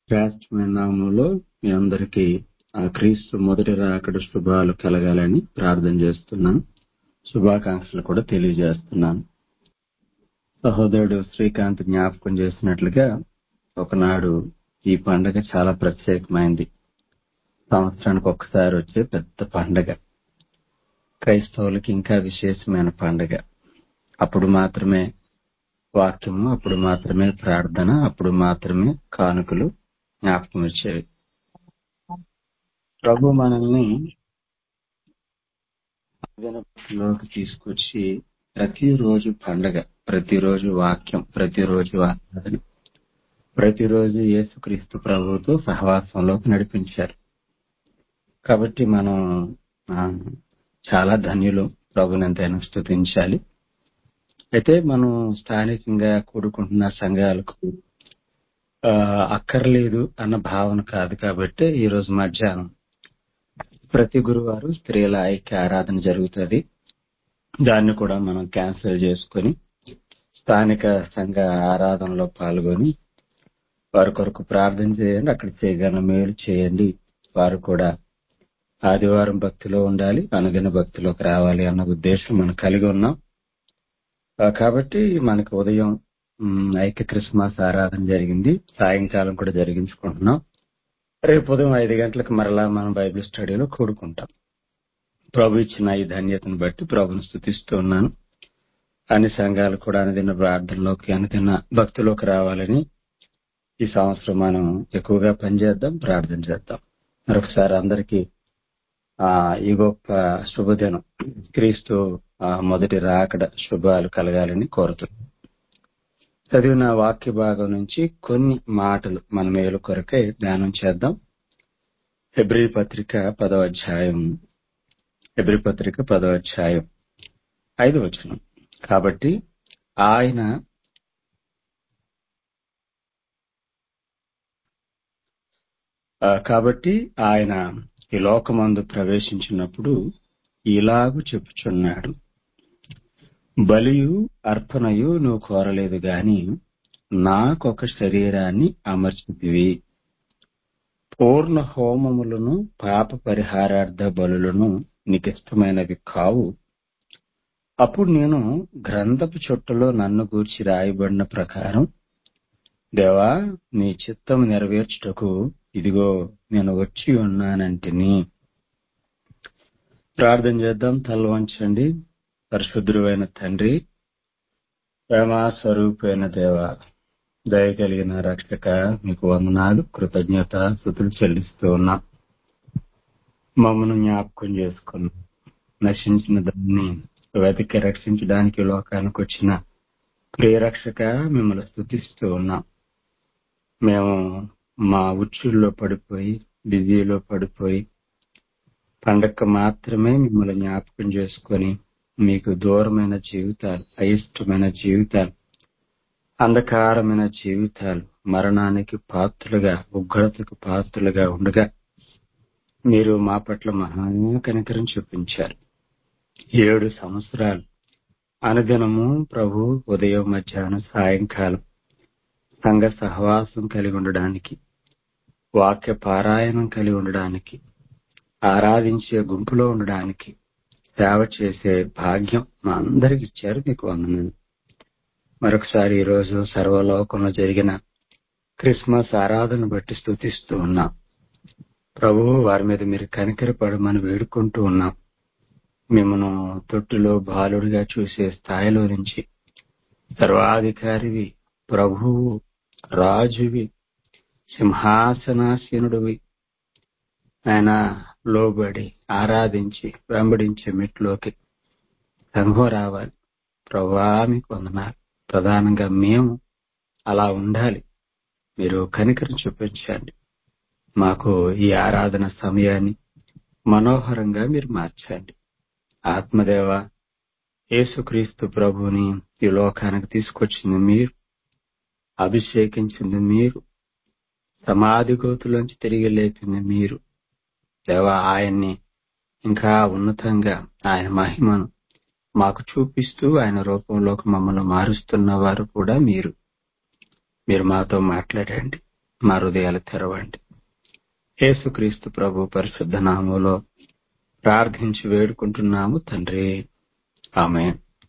శ్రేష్టమైన నామంలో మీ అందరికీ ఆ క్రీస్తు మొదటి రాకడ శుభాలు కలగాలని ప్రార్థన చేస్తున్నాను శుభాకాంక్షలు కూడా తెలియజేస్తున్నాను సహోదరుడు శ్రీకాంత్ జ్ఞాపకం చేసినట్లుగా ఒకనాడు ఈ పండగ చాలా ప్రత్యేకమైంది సంవత్సరానికి ఒక్కసారి వచ్చే పెద్ద పండగ క్రైస్తవులకి ఇంకా విశేషమైన పండగ అప్పుడు మాత్రమే వాక్యము అప్పుడు మాత్రమే ప్రార్థన అప్పుడు మాత్రమే కానుకలు జ్ఞాపకం వచ్చేవి ప్రభు మనల్ని లోకి తీసుకొచ్చి ప్రతిరోజు పండగ ప్రతిరోజు వాక్యం ప్రతిరోజు ఆరాధన ప్రతిరోజు యేసుక్రీస్తు ప్రభువుతో సహవాసంలోకి నడిపించారు కాబట్టి మనం ఆ, చాలా ధన్యులు ప్రభునంతైనా స్థుతించాలి అయితే మనం స్థానికంగా కూడుకుంటున్న సంఘాలకు ఆ, అక్కర్లేదు అన్న భావన కాదు కాబట్టి ఈ రోజు మధ్యాహ్నం ప్రతి గురువారం స్త్రీల ఐక్య ఆరాధన జరుగుతుంది దాన్ని కూడా మనం క్యాన్సిల్ చేసుకొని స్థానిక సంఘ ఆరాధనలో పాల్గొని వారి కొరకు ప్రార్థన చేయండి అక్కడ చేయగల మేలు చేయండి వారు కూడా ఆదివారం భక్తిలో ఉండాలి అనుదిన భక్తిలోకి రావాలి అన్న ఉద్దేశం మనం కలిగి ఉన్నాం ఆ, కాబట్టి మనకు ఉదయం మ్, ఐక్య క్రిస్మస్ ఆరాధన జరిగింది సాయంకాలం కూడా జరిగించుకుంటున్నాం రేపు ఉదయం ఐదు గంటలకు మరలా మనం బైబిల్ స్టడీలో కూడుకుంటాం ప్రభు ఇచ్చిన ఈ ధన్యతను బట్టి ప్రభుని స్థుతిస్తూ ఉన్నాను అన్ని సంఘాలు కూడా అనుదిన ప్రార్థనలోకి అనుదిన భక్తిలోకి రావాలని ఈ సంవత్సరం మనం ఎక్కువగా పనిచేద్దాం ప్రార్థన చేద్దాం మరొకసారి అందరికీ ఆ ఈ గొప్ప శుభదినం క్రీస్తు ఆ, మొదటి రాకడ శుభాలు కలగాలని కోరుతున్నాం చదివిన వాక్య భాగం నుంచి కొన్ని మాటలు మన మేలు కొరకై ధ్యానం చేద్దాం హెబ్రి పత్రిక పదవ అధ్యాయం హెబ్రి పత్రిక పదవ అధ్యాయం ఐదు వచనం కాబట్టి ఆయన ఆ, కాబట్టి ఆయన ఈ లోకమందు ప్రవేశించినప్పుడు ఇలాగు చెప్పుచున్నాడు బలియు అర్పణయు నువ్వు కోరలేదు గాని నాకొక శరీరాన్ని అమర్చితివి పూర్ణ హోమములను పాప పరిహారార్థ బలులను నీకిష్టమైనవి కావు అప్పుడు నేను గ్రంథపు చుట్టలో నన్ను గూర్చి రాయబడిన ప్రకారం దేవా నీ చిత్తము నెరవేర్చుటకు ఇదిగో నేను వచ్చి ఉన్నానంటిని ప్రార్థన చేద్దాం తల వంచండి పరిశుద్ధుడైన తండ్రి ప్రేమా స్వరూపైన దేవ దయ కలిగిన రక్షక మీకు వందనాలు కృతజ్ఞత స్థుతులు చెల్లిస్తూ ఉన్నా మమ్మను జ్ఞాపకం చేసుకున్నాం నశించిన దాన్ని వెతికి రక్షించడానికి లోకానికి వచ్చిన ప్రియరక్షక మిమ్మల్ని స్థుతిస్తూ ఉన్నాం మేము మా ఉచ్చుల్లో పడిపోయి బిజీలో పడిపోయి పండగ మాత్రమే మిమ్మల్ని జ్ఞాపకం చేసుకొని మీకు దూరమైన జీవితాలు అయిష్టమైన జీవితాలు అంధకారమైన జీవితాలు మరణానికి పాత్రలుగా ఉగ్రతకు పాత్రలుగా ఉండగా మీరు మా పట్ల మహా కనికరం చూపించారు ఏడు సంవత్సరాలు అనుదినము ప్రభు ఉదయం మధ్యాహ్నం సాయంకాలం సంఘ సహవాసం కలిగి ఉండడానికి వాక్య పారాయణం కలిగి ఉండడానికి ఆరాధించే గుంపులో ఉండడానికి సేవ చేసే భాగ్యం మా అందరికి ఇచ్చారు మీకు వందనాలు మరొకసారి ఈ రోజు సర్వలోకంలో జరిగిన క్రిస్మస్ ఆరాధన బట్టి స్థుతిస్తూ ఉన్నాం ప్రభువు వారి మీద మీరు కనికరపడమని వేడుకుంటూ ఉన్నాం మిమ్మను తొట్టులో బాలుడిగా చూసే స్థాయిలో నుంచి సర్వాధికారివి ప్రభువు రాజువి సింహాసనాసీనుడివి ఆయన లోబడి ఆరాధించి వెంబడించే మెట్లోకి సంఘం రావాలి ప్రభా మీకు వందనాలు ప్రధానంగా మేము అలా ఉండాలి మీరు కనికరం చూపించండి మాకు ఈ ఆరాధన సమయాన్ని మనోహరంగా మీరు మార్చండి ఆత్మదేవ యేసుక్రీస్తు ప్రభుని ఈ లోకానికి తీసుకొచ్చింది మీరు అభిషేకించింది మీరు సమాధి గోతులోంచి తిరిగి లేపింది మీరు దేవ ఆయన్ని ఇంకా ఉన్నతంగా ఆయన మహిమను మాకు చూపిస్తూ ఆయన రూపంలోకి మమ్మల్ని మారుస్తున్న వారు కూడా మీరు మీరు మాతో మాట్లాడండి మా హృదయాలు తెరవండి యేసుక్రీస్తు ప్రభు పరిశుద్ధ నామంలో ప్రార్థించి వేడుకుంటున్నాము తండ్రి ఆమె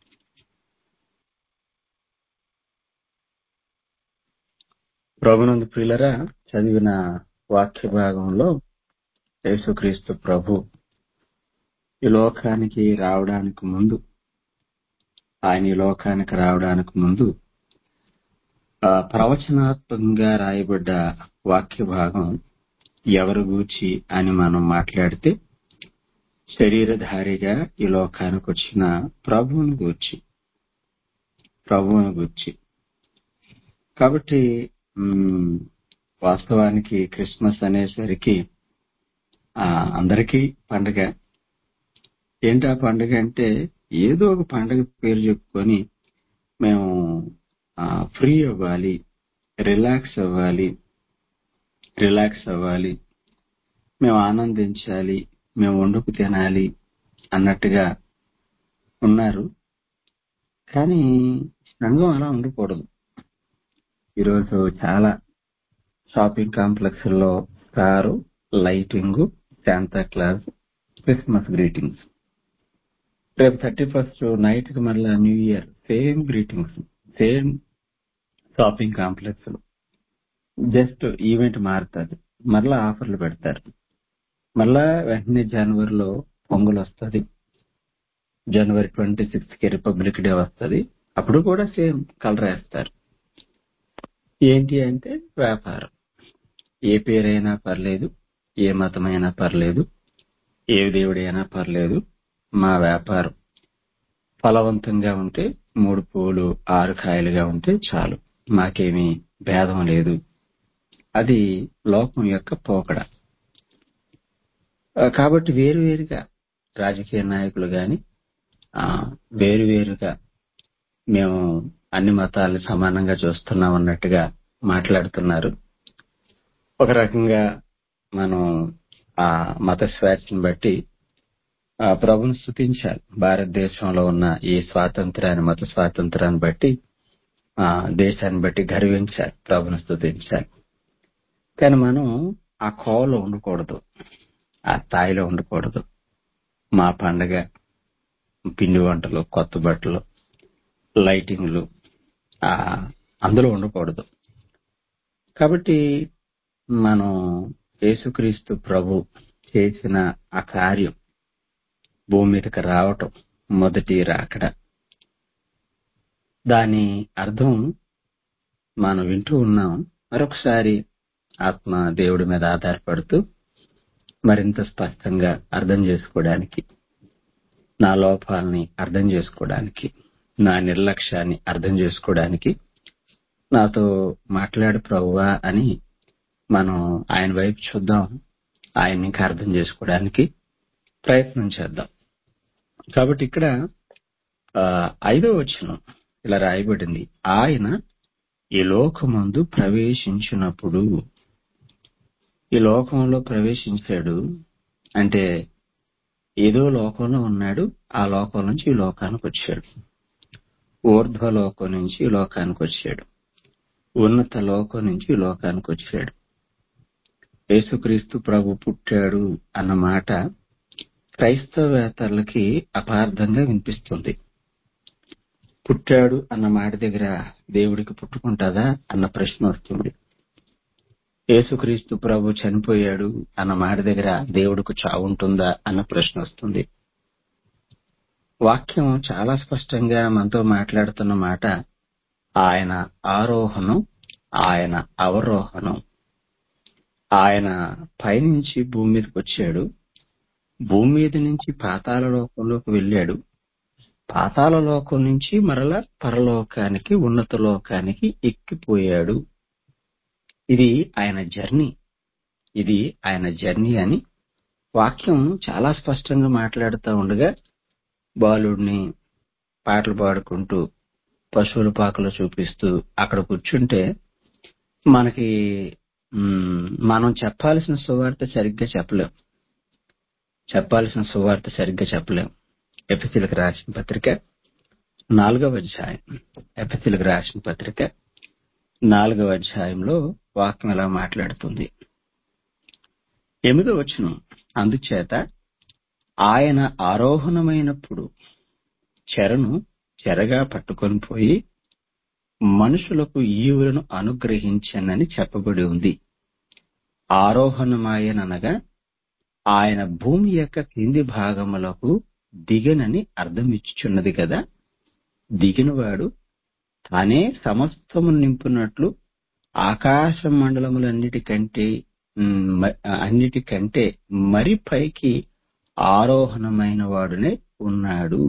ప్రభునందు ప్రియులరా చదివిన వాక్య భాగంలో యేసుక్రీస్తు ప్రభు ఈ లోకానికి రావడానికి ముందు ఆయన ఈ లోకానికి రావడానికి ముందు ఆ, ప్రవచనాత్మకంగా రాయబడ్డ వాక్య భాగం ఎవరు గూర్చి అని మనం మాట్లాడితే శరీరధారిగా ఈ లోకానికి వచ్చిన ప్రభువుని గూర్చి ప్రభువుని గూర్చి కాబట్టి మ్, వాస్తవానికి క్రిస్మస్ అనేసరికి ఆ, అందరికీ పండగ ఏంటి ఆ పండుగ అంటే ఏదో ఒక పండుగ పేరు చెప్పుకొని మేము ఫ్రీ అవ్వాలి రిలాక్స్ అవ్వాలి రిలాక్స్ అవ్వాలి మేము ఆనందించాలి మేము వండుకు తినాలి అన్నట్టుగా ఉన్నారు కానీ సంఘం అలా ఉండకూడదు ఈరోజు చాలా షాపింగ్ కాంప్లెక్స్ లో car lighting Santa Claus Christmas greetings రేపు థర్టీ ఫస్ట్ నైట్ కి మళ్ళీ new year same greetings same shopping complex లో జస్ట్ ఈవెంట్ మారుతుంది మళ్ళా ఆఫర్లు పెడతారు మళ్ళా వెంటనే జనవరిలో పొంగల్ వస్తుంది జనవరి ట్వంటీ సిక్స్త్ కి రిపబ్లిక్ డే వస్తుంది అప్పుడు కూడా సేమ్ కలర్ వేస్తారు ఏంటి అంటే వ్యాపారం ఏ పేరైనా పర్లేదు ఏ మతమైనా పర్లేదు ఏ దేవుడైనా పర్లేదు మా వ్యాపారం ఫలవంతంగా ఉంటే మూడు పూలు ఆరు కాయలుగా ఉంటే చాలు మాకేమీ భేదం లేదు అది లోకం యొక్క పోకడ ఆ, కాబట్టి వేరువేరుగా రాజకీయ నాయకులు గాని ఆ, వేరువేరుగా మేము అన్ని మతాలు సమానంగా చూస్తున్నాం అన్నట్టుగా మాట్లాడుతున్నారు ఒక రకంగా మనం ఆ మత స్వేచ్ఛను బట్టి ఆ ప్రభుని స్థుతించాలి భారతదేశంలో ఉన్న ఈ స్వాతంత్రాన్ని మత స్వాతంత్రాన్ని బట్టి ఆ దేశాన్ని బట్టి గర్వించాలి ప్రభుని స్థుతించాలి కానీ మనం ఆ కోవలో ఉండకూడదు ఆ స్థాయిలో ఉండకూడదు మా పండగ పిండి వంటలు కొత్త బట్టలు లైటింగ్లు ఆ అందులో ఉండకూడదు కాబట్టి మనం యేసుక్రీస్తు ప్రభు చేసిన ఆ కార్యం భూమి మీదకి రావటం మొదటి రాకడ దాని అర్థం మనం వింటూ ఉన్నాం మరొకసారి ఆత్మ దేవుడి మీద ఆధారపడుతూ మరింత స్పష్టంగా అర్థం చేసుకోవడానికి నా లోపాలని అర్థం చేసుకోవడానికి నా నిర్లక్ష్యాన్ని అర్థం చేసుకోవడానికి నాతో మాట్లాడు ప్రభువా అని మనం ఆయన వైపు చూద్దాం ఆయన ఇంకా అర్థం చేసుకోవడానికి ప్రయత్నం చేద్దాం కాబట్టి ఇక్కడ ఆ, ఐదో వచనం ఇలా రాయబడింది ఆయన ఈ లోకమందు ప్రవేశించినప్పుడు ఈ లోకంలో ప్రవేశించాడు అంటే ఏదో లోకంలో ఉన్నాడు ఆ లోకం నుంచి ఈ లోకానికి వచ్చాడు ఊర్ధ్వ లోకం నుంచి ఈ లోకానికి వచ్చాడు ఉన్నత లోకం నుంచి ఈ లోకానికి వచ్చాడు యేసుక్రీస్తు ప్రభు పుట్టాడు అన్న మాట క్రైస్తవేతరులకి అపార్థంగా వినిపిస్తుంది పుట్టాడు అన్న మాట దగ్గర దేవుడికి పుట్టుకుంటుందా అన్న ప్రశ్న వస్తుంది యేసుక్రీస్తు ప్రభు చనిపోయాడు అన్న మాట దగ్గర దేవుడికి చావుంటుందా అన్న ప్రశ్న వస్తుంది వాక్యం చాలా స్పష్టంగా మనతో మాట్లాడుతున్న మాట ఆయన ఆరోహణం ఆయన అవరోహణం ఆయన పైనుంచి భూమి మీదకి వచ్చాడు భూమి మీద నుంచి పాతాళ లోకంలోకి వెళ్ళాడు పాతాళ లోకం నుంచి మరలా పరలోకానికి ఉన్నత లోకానికి ఎక్కిపోయాడు ఇది ఆయన జర్నీ ఇది ఆయన జర్నీ అని వాక్యం చాలా స్పష్టంగా మాట్లాడుతూ ఉండగా బాలుడిని పాటలు పాడుకుంటూ పశువుల పాకలు చూపిస్తూ అక్కడ కూర్చుంటే మనకి మ్, మనం చెప్పాల్సిన సువార్త సరిగ్గా చెప్పలేం చెప్పాల్సిన సువార్త సరిగ్గా చెప్పలేం ఎపిసిలకు రాసిన పత్రిక నాలుగవ అధ్యాయం ఎపిసిలకు రాసిన పత్రిక నాలుగవ అధ్యాయంలో వాక్యం ఇలా మాట్లాడుతుంది ఎనిమిదో వచనం అందుచేత ఆయన ఆరోహణమైనప్పుడు చెరను చెరగా పట్టుకొని పోయి మనుషులకు ఈవులను అనుగ్రహించనని చెప్పబడి ఉంది ఆరోహణమాయననగా ఆయన భూమి యొక్క కింది భాగములకు దిగనని అర్థమిచ్చుచున్నది కదా దిగినవాడు తానే సమస్తము నింపునట్లు ఆకాశ మండలములన్నిటికంటే ఉమ్, మ- అన్నిటికంటే మరి పైకి ఆరోహణమైన వాడునే ఉన్నాడు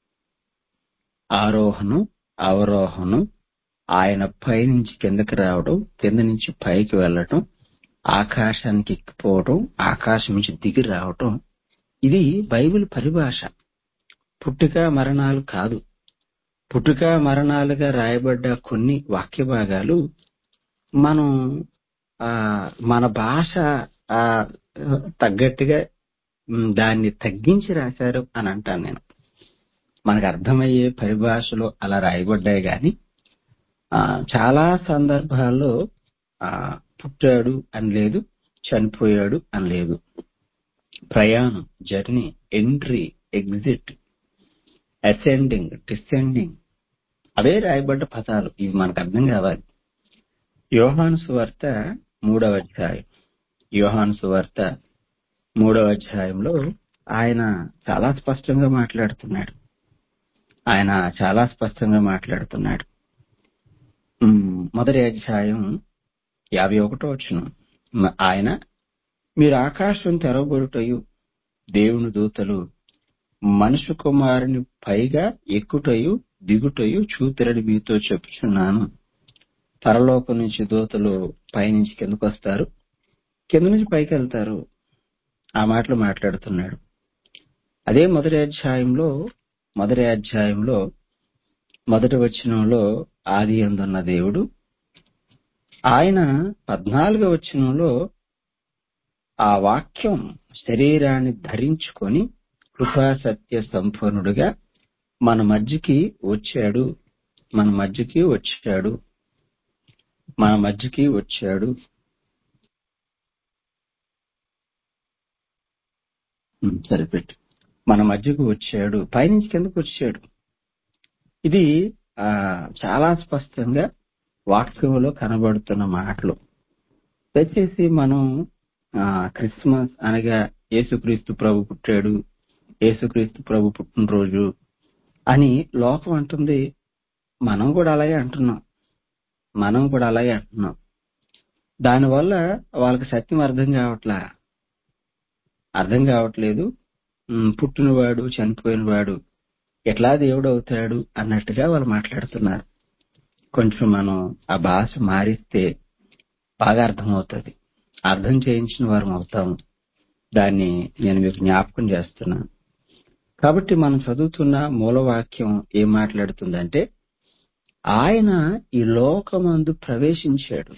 ఆరోహణం అవరోహణం ఆయన పైనుంచి కిందకి రావడం కింద నుంచి పైకి వెళ్ళటం ఆకాశానికి ఎక్కిపోవడం ఆకాశం నుంచి దిగి రావటం ఇది బైబిల్ పరిభాష పుట్టుక మరణాలు కాదు పుట్టుక మరణాలుగా రాయబడ్డ కొన్ని వాక్య భాగాలు మనం ఆ, మన భాష ఆ, తగ్గట్టుగా ఉమ్, దాన్ని తగ్గించి రాశారు అని అంటాను నేను మనకు అర్థమయ్యే పరిభాషలో అలా రాయబడ్డాయి గాని ఆ, చాలా సందర్భాల్లో ఆ, పుట్టాడు అని లేదు చనిపోయాడు అని లేదు ప్రయాణం journey entry exit ascending descending అవే రాయబడ్డ పదాలు ఇవి మనకు అర్థం కావాలి యోహాను సువార్త మూడవ అధ్యాయం యోహాను సువార్త మూడవ అధ్యాయంలో ఆయన చాలా స్పష్టంగా మాట్లాడుతున్నాడు ఆయన చాలా స్పష్టంగా మాట్లాడుతున్నాడు ఉమ్, మొదటి అధ్యాయం యాభై ఒకటో వచ్చిన ఆయన మీరు ఆకాశం తెరవబడుటయు దేవుని దూతలు మనుషు కుమారుని పైగా ఎక్కుటయు దిగుటయు చూతురని మీతో చెప్పుచున్నాను పరలోకం నుంచి దూతలు పైనుంచి కిందకు వస్తారు కింద నుంచి పైకి వెళ్తారు ఆ మాటలు మాట్లాడుతున్నాడు అదే మొదటి అధ్యాయంలో మొదటి అధ్యాయంలో మొదటి వచనంలో ఆది అందున్న దేవుడు ఆయన పద్నాలుగో వచనంలో ఆ వాక్యం శరీరాన్ని ధరించుకొని కృపా సత్య సంపూర్ణుడుగా మన మధ్యకి వచ్చాడు మన మధ్యకి వచ్చాడు మన మధ్యకి వచ్చాడు ఉమ్, సరిపెట్టు మన మధ్యకు వచ్చాడు పైనుంచి కిందకు వచ్చాడు ఇది ఆ చాలా స్పష్టంగా వాక్యంలో కనబడుతున్న మాటలు దయచేసి మనం ఆ క్రిస్మస్ అనగా యేసుక్రీస్తు ప్రభు పుట్టాడు యేసుక్రీస్తు ప్రభు పుట్టినరోజు అని లోకం అంటుంది మనం కూడా అలాగే అంటున్నాం మనం కూడా అలాగే అంటున్నాం దానివల్ల వాళ్ళకి సత్యం అర్థం కావట్లా అర్థం కావట్లేదు ఉమ్, పుట్టినవాడు చనిపోయినవాడు ఎట్లా దేవుడు అవుతాడు అన్నట్టుగా వాళ్ళు మాట్లాడుతున్నారు కొంచెం మనం ఆ భాష మారిస్తే బాగా అర్థమవుతుంది అర్థం చేయించిన వారం అవుతాము దాన్ని నేను మీకు జ్ఞాపకం చేస్తున్నాను కాబట్టి మనం చదువుతున్న మూలవాక్యం ఏం మాట్లాడుతుందంటే ఆయన ఈ లోకమందు ప్రవేశించాడు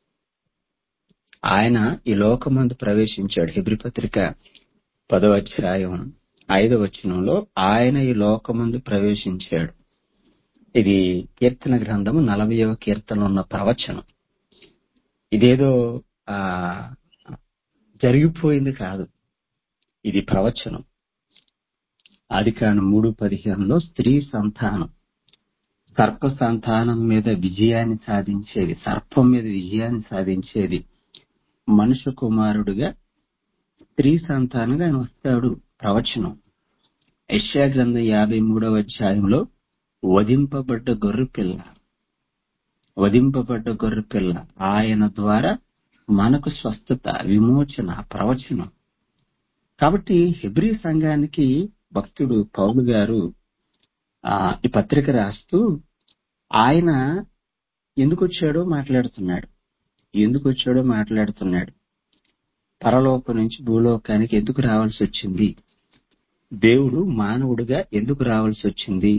ఆయన ఈ లోకమందు ప్రవేశించాడు హెబ్రి పత్రిక పదవ అధ్యాయం ఐదవ వచనంలో ఆయన ఈ లోకమందు ప్రవేశించాడు ఇది కీర్తన గ్రంథము నలభైవ కీర్తనలో ఉన్న ప్రవచనం ఇదేదో ఆ జరిగిపోయింది కాదు ఇది ప్రవచనం ఆది కాను మూడు పదిహేనులో స్త్రీ సంతానం సర్ప సంతానం మీద విజయాన్ని సాధించేది సర్పం మీద విజయాన్ని సాధించేది మనుష్య కుమారుడుగా స్త్రీ సంతానంగా ఆయన వస్తాడు ప్రవచనం యెషయా గ్రంథం యాభై మూడవ అధ్యాయంలో వధింపబడ్డ గొర్రె పిల్ల వధింపబడ్డ గొర్రె పిల్ల ఆయన ద్వారా మనకు స్వస్థత విమోచన ప్రవచనం కాబట్టి హెబ్రీ సంఘానికి భక్తుడు పౌలు గారు ఆ, ఈ పత్రిక రాస్తూ ఆయన ఎందుకు వచ్చాడో మాట్లాడుతున్నాడు ఎందుకు వచ్చాడో మాట్లాడుతున్నాడు పరలోకం నుంచి భూలోకానికి ఎందుకు రావాల్సి వచ్చింది దేవుడు మానవుడిగా ఎందుకు రావాల్సి వచ్చింది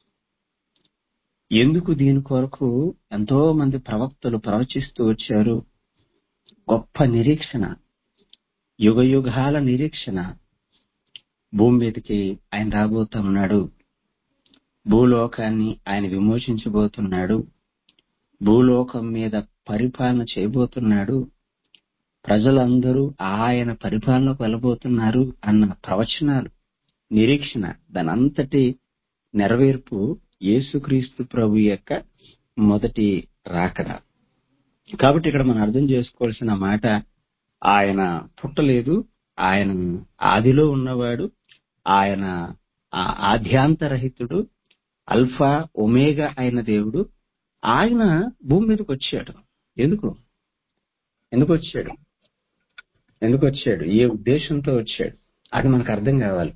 ఎందుకు దీని కొరకు ఎంతో మంది ప్రవక్తలు ప్రవచిస్తూ వచ్చారు గొప్ప నిరీక్షణ యుగ యుగాల నిరీక్షణ భూమి మీదకి ఆయన రాబోతున్నాడు భూలోకాన్ని ఆయన విమోచించబోతున్నాడు భూలోకం మీద పరిపాలన చేయబోతున్నాడు ప్రజలందరూ ఆయన పరిపాలనకు వెళ్ళబోతున్నారు అన్న ప్రవచనాలు నిరీక్షణ దానంతటి నెరవేర్పు యేసుక్రీస్తు ప్రభు యొక్క మొదటి రాకడ కాబట్టి ఇక్కడ మనం అర్థం చేసుకోవాల్సిన మాట ఆయన పుట్టలేదు ఆయన ఆదిలో ఉన్నవాడు ఆయన ఆ- ఆద్యాంతరహితుడు అల్ఫా ఒమేగా అయిన దేవుడు ఆయన భూమి మీదకి వచ్చాడు ఎందుకు ఎందుకు వచ్చాడు ఎందుకు వచ్చాడు ఏ ఉద్దేశంతో వచ్చాడు అది మనకు అర్థం కావాలి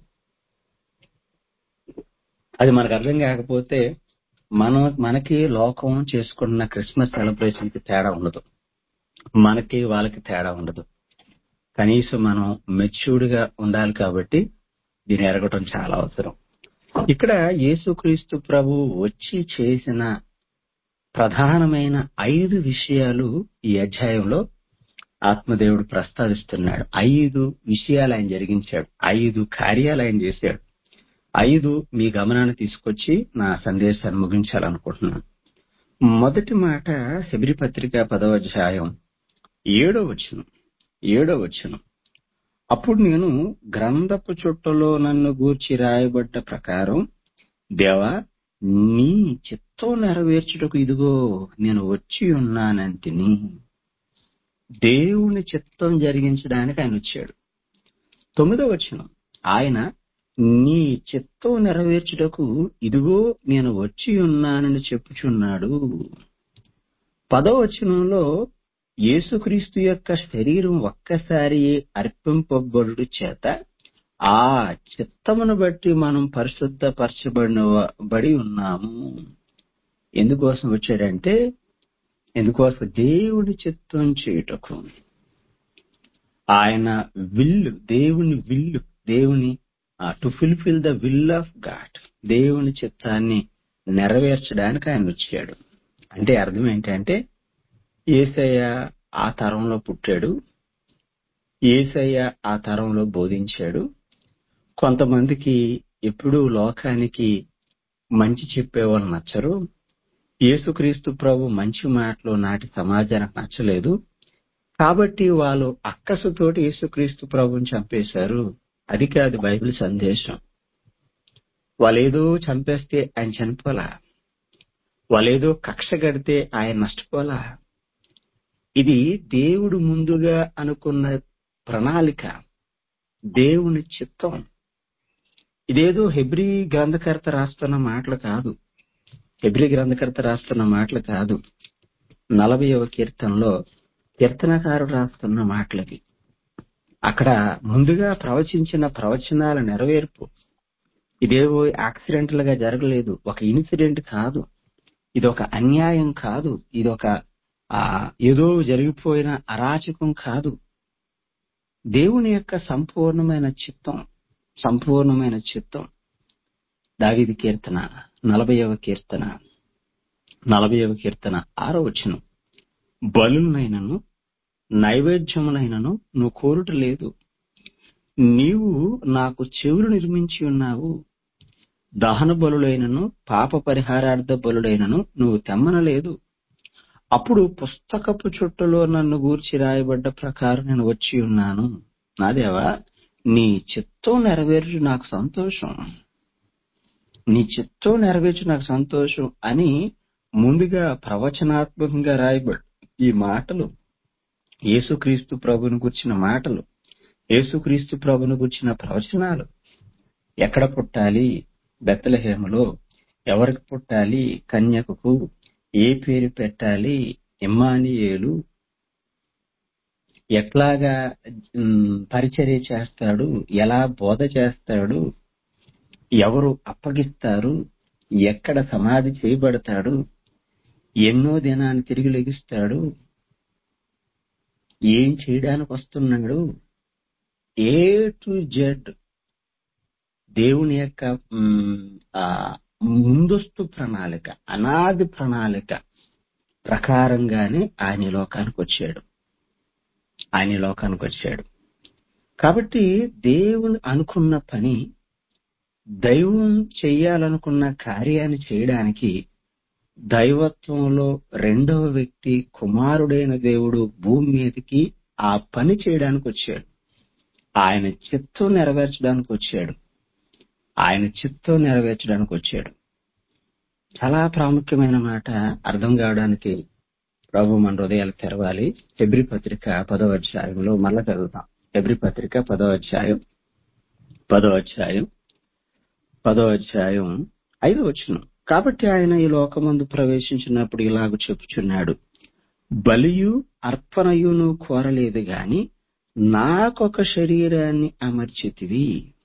అది మనకు అర్థం కాకపోతే మనం మనకి లోకం చేసుకున్న క్రిస్మస్ సెలబ్రేషన్ కి తేడా ఉండదు మనకి వాళ్ళకి తేడా ఉండదు కనీసం మనం మెచ్యూర్డ్ గా ఉండాలి కాబట్టి దీన్ని ఎరగటం చాలా అవసరం ఇక్కడ యేసుక్రీస్తు ప్రభు వచ్చి చేసిన ప్రధానమైన ఐదు విషయాలు ఈ అధ్యాయంలో ఆత్మదేవుడు ప్రస్తావిస్తున్నాడు ఐదు విషయాలు ఆయన జరిగించాడు ఐదు కార్యాలు ఆయన చేశాడు ఐదు మీ గమనాన్ని తీసుకొచ్చి నా సందేశాన్ని ముగించాలనుకుంటున్నాను మొదటి మాట శబరి పత్రిక పదవ అధ్యాయం ఏడో వచనం ఏడో వచనం అప్పుడు నేను గ్రంథపు చుట్టలో నన్ను గూర్చి రాయబడ్డ ప్రకారం దేవా నీ చిత్తం నెరవేర్చుటకు ఇదిగో నేను వచ్చి ఉన్నానంటిని దేవుని చిత్తం జరిగించడానికి ఆయన వచ్చాడు తొమ్మిదో వచనం ఆయన నీ చిత్తం నెరవేర్చుటకు ఇదిగో నేను వచ్చి ఉన్నానని చెప్పుచున్నాడు పదో వచనంలో యేసుక్రీస్తు యొక్క శరీరం ఒక్కసారి అర్పింపబడు చేత ఆ చిత్తమును బట్టి మనం పరిశుద్ధపరచబడిన బడి ఉన్నాము ఎందుకోసం వచ్చాడంటే ఎందుకోసం దేవుని చిత్తం చేయుటకు ఆయన విల్లు దేవుని విల్లు దేవుని to fulfil the will of God దేవుని చిత్తాన్ని నెరవేర్చడానికి ఆయన వచ్చాడు అంటే అర్థం ఏంటంటే ఏసయ్య ఆ తరంలో పుట్టాడు ఏసయ్య ఆ తరంలో బోధించాడు కొంతమందికి ఎప్పుడూ లోకానికి మంచి చెప్పేవాళ్ళు నచ్చరు యేసుక్రీస్తు ప్రభు మంచి మాటలు నాటి సమాజానికి నచ్చలేదు కాబట్టి వాళ్ళు అక్కసుతోటి యేసుక్రీస్తు ప్రభుని చంపేశారు అది కాదు బైబిల్ సందేశం వాళ్ళేదో చంపేస్తే ఆయన చనిపోలా వాళ్ళేదో కక్ష కడితే ఆయన నష్టపోలా ఇది దేవుడు ముందుగా అనుకున్న ప్రణాళిక దేవుని చిత్తం ఇదేదో హెబ్రి గ్రంథకర్త రాస్తున్న మాటలు కాదు హెబ్రి గ్రంథకర్త రాస్తున్న మాటలు కాదు నలభైవ కీర్తనలో కీర్తనకారుడు రాస్తున్న మాటలకి అక్కడ ముందుగా ప్రవచించిన ప్రవచనాల నెరవేర్పు ఇదేవో యాక్సిడెంటల్ గా జరగలేదు ఒక ఇన్సిడెంట్ కాదు ఇది ఒక అన్యాయం కాదు ఇది ఒక ఆ, ఏదో జరిగిపోయిన అరాచకం కాదు దేవుని యొక్క సంపూర్ణమైన చిత్తం సంపూర్ణమైన చిత్తం దావిది కీర్తన నలభైవ కీర్తన నలభైవ కీర్తన ఆరో వచనం బలులనైనను నైవేద్యమునైనను నువ్వు కోరుట లేదు నీవు నాకు చెవులు నిర్మించి ఉన్నావు దహన బలులైనను పాప పరిహారార్థ బలులైనను నువ్వు తెమ్మనలేదు అప్పుడు పుస్తకపు చుట్టలో నన్ను గూర్చి రాయబడ్డ ప్రకారం నేను వచ్చి ఉన్నాను నాదేవా నీ చిత్తం నెరవేర్చు నాకు సంతోషం నీ చిత్తం నెరవేర్చు నాకు సంతోషం అని ముందుగా ప్రవచనాత్మకంగా రాయబడి ఈ మాటలు యేసుక్రీస్తు ప్రభుని గుర్చిన మాటలు యేసుక్రీస్తు ప్రభుని గుర్చిన ప్రవచనాలు ఎక్కడ పుట్టాలి బెత్తలహేమలో ఎవరికి పుట్టాలి కన్యకకు ఏ పేరు పెట్టాలి ఇమ్మానియేలు ఎట్లాగా ఉమ్, పరిచర్య చేస్తాడు ఎలా బోధ చేస్తాడు ఎవరు అప్పగిస్తారు ఎక్కడ సమాధి చేయబడతాడు ఎన్నో దినాన్ని తిరిగి లెగిస్తాడు ఏం చేయడానికి వస్తున్నాడు ఏ టు జెడ్ దేవుని యొక్క ఉమ్, ఆ ముందస్తు ప్రణాళిక అనాది ప్రణాళిక ప్రకారంగానే ఆయన ఈ లోకానికి వచ్చాడు ఆయన ఈ లోకానికి వచ్చాడు కాబట్టి దేవుని అనుకున్న పని దైవం చేయాలనుకున్న కార్యాన్ని చేయడానికి దైవత్వంలో రెండవ వ్యక్తి కుమారుడైన దేవుడు భూమి మీదకి ఆ పని చేయడానికి వచ్చాడు ఆయన చిత్తం నెరవేర్చడానికి వచ్చాడు ఆయన చిత్తం నెరవేర్చడానికి వచ్చాడు చాలా ప్రాముఖ్యమైన మాట అర్థం కావడానికి ప్రభు మన హృదయాలు తెరవాలి ఫిబ్రి పత్రిక పదవ అధ్యాయంలో మళ్ళా చదువుతాం ఫిబ్రి పత్రిక పదవ అధ్యాయం పదవ అధ్యాయం పదవ అధ్యాయం ఐదో వచనం కాబట్టి ఆయన ఈ లోకమందు ప్రవేశించినప్పుడు ఇలాగ చెప్పుచున్నాడు బలియు అర్పణయును కోరలేదు గాని నాకొక శరీరాన్ని అమర్చితివి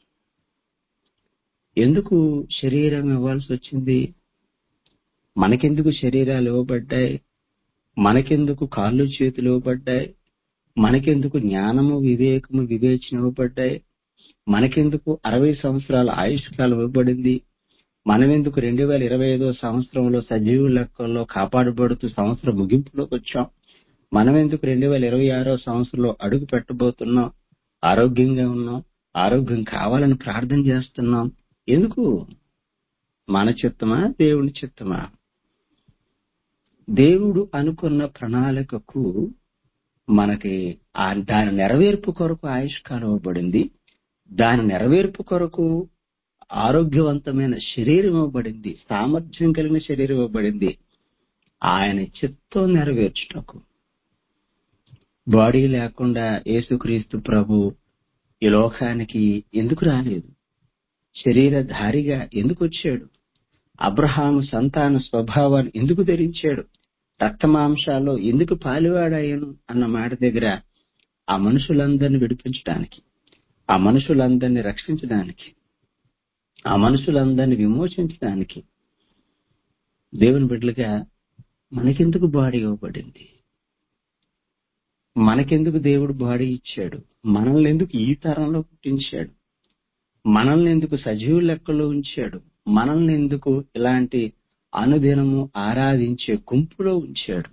ఎందుకు శరీరం ఇవ్వాల్సి వచ్చింది మనకెందుకు శరీరాలు ఇవ్వబడ్డాయి మనకెందుకు కాళ్ళు చేతులు ఇవ్వబడ్డాయి మనకెందుకు జ్ఞానము వివేకము వివేచన ఇవ్వబడ్డాయి మనకెందుకు అరవై సంవత్సరాల ఆయుష్కాలం ఇవ్వబడింది మనమెందుకు రెండు వేల ఇరవై ఐదో సంవత్సరంలో సజీవు లెక్కల్లో కాపాడబడుతూ సంవత్సరం ముగింపులోకి వచ్చాం మనమెందుకు రెండు వేల ఇరవై ఆరో సంవత్సరంలో అడుగు పెట్టబోతున్నాం ఆరోగ్యంగా ఉన్నాం ఆరోగ్యం కావాలని ప్రార్థన చేస్తున్నాం ఎందుకు మన చిత్తమా దేవుని చిత్తమా దేవుడు అనుకున్న ప్రణాళికకు మనకి ఆ దాని నెరవేర్పు కొరకు ఆయుష్కాలం ఇవ్వబడింది దాని నెరవేర్పు కొరకు ఆరోగ్యవంతమైన శరీరం ఇవ్వబడింది సామర్థ్యం కలిగిన శరీరం ఇవ్వబడింది ఆయన చిత్తం నెరవేర్చుటకు బాడీ లేకుండా యేసుక్రీస్తు ప్రభు ఈ లోకానికి ఎందుకు రాలేదు శరీరధారిగా ఎందుకు వచ్చాడు అబ్రహాము సంతాన స్వభావాన్ని ఎందుకు ధరించాడు రక్తమాంసాల్లో ఎందుకు పాలివాడాయను అన్న మాట దగ్గర ఆ మనుషులందరిని విడిపించడానికి ఆ మనుషులందరినీ రక్షించడానికి ఆ మనుషులందరినీ విమోచించడానికి దేవుని బిడ్డలుగా మనకెందుకు బాడీ ఇవ్వబడింది మనకెందుకు దేవుడు బాడీ ఇచ్చాడు మనల్ని ఎందుకు ఈ తరంలో పుట్టించాడు మనల్ని ఎందుకు సజీవు లెక్కలో ఉంచాడు మనల్ని ఎందుకు ఇలాంటి అనుదినము ఆరాధించే గుంపులో ఉంచాడు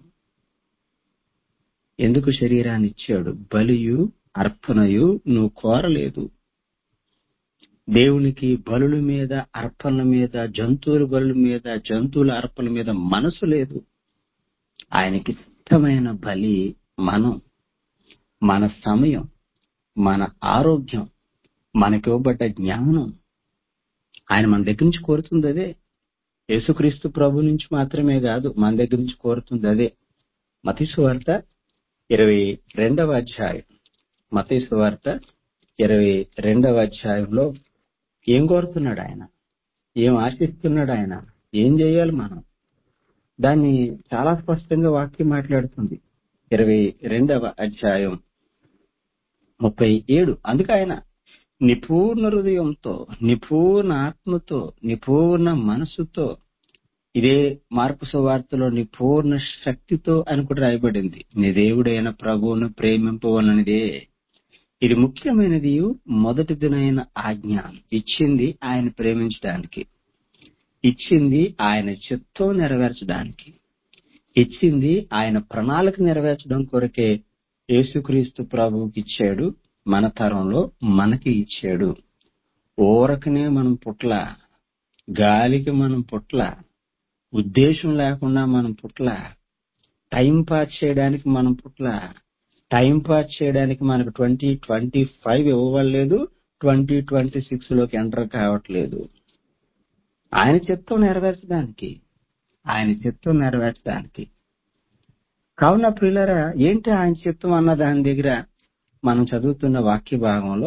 ఎందుకు శరీరాన్ని ఇచ్చాడు బలియు అర్పణయు నువ్వు కోరలేదు దేవునికి బలుల మీద అర్పణల మీద జంతువుల బలుల మీద జంతువుల అర్పణల మీద మనసు లేదు ఆయనకి ఇష్టమైన బలి మనం మన సమయం మన ఆరోగ్యం మనకి ఇవ్వబడ్డ జ్ఞానం ఆయన మన దగ్గర నుంచి కోరుతుంది అదే యేసుక్రీస్తు ప్రభు నుంచి మాత్రమే కాదు మన దగ్గర నుంచి కోరుతుంది అదే మతీసు వార్త ఇరవై రెండవ అధ్యాయం మతీసు వార్త ఇరవై రెండవ అధ్యాయంలో ఏం కోరుతున్నాడు ఆయన ఏం ఆశిస్తున్నాడు ఆయన ఏం చేయాలి మనం దాన్ని చాలా స్పష్టంగా వాక్యం మాట్లాడుతుంది ఇరవై రెండవ అధ్యాయం ముప్పై ఏడు అందుకు ఆయన నిపూర్ణ హృదయంతో నిపూర్ణ ఆత్మతో నిపూర్ణ మనసుతో ఇదే మార్పు సువార్తలో నిపూర్ణ శక్తితో అని కూడా రాయబడింది నీ దేవుడైన ప్రభువును ప్రేమింపవలనిదే ఇది ముఖ్యమైనది మొదటిదినైన ఆజ్ఞ ఇచ్చింది ఆయన ప్రేమించడానికి ఇచ్చింది ఆయన చిత్తం నెరవేర్చడానికి ఇచ్చింది ఆయన ప్రణాళిక నెరవేర్చడం కొరకే యేసుక్రీస్తు ప్రభువుకి ఇచ్చాడు మన తరంలో మనకి ఇచ్చాడు ఊరకనే మనం పుట్ల గాలికి మనం పుట్ల ఉద్దేశం లేకుండా మనం పుట్ల టైం పాస్ చేయడానికి మనం పుట్ల టైం పాస్ చేయడానికి మనకు ట్వంటీ ట్వంటీ ఫైవ్ ఇవ్వలేదు ట్వంటీ ట్వంటీ సిక్స్ లోకి ఎంటర్ కావట్లేదు ఆయన చిత్తం నెరవేర్చడానికి ఆయన చిత్తం నెరవేర్చడానికి కావున ప్రియులరా ఏంటి ఆయన చిత్తం అన్న దాని దగ్గర మనం చదువుతున్న వాక్య భాగంలో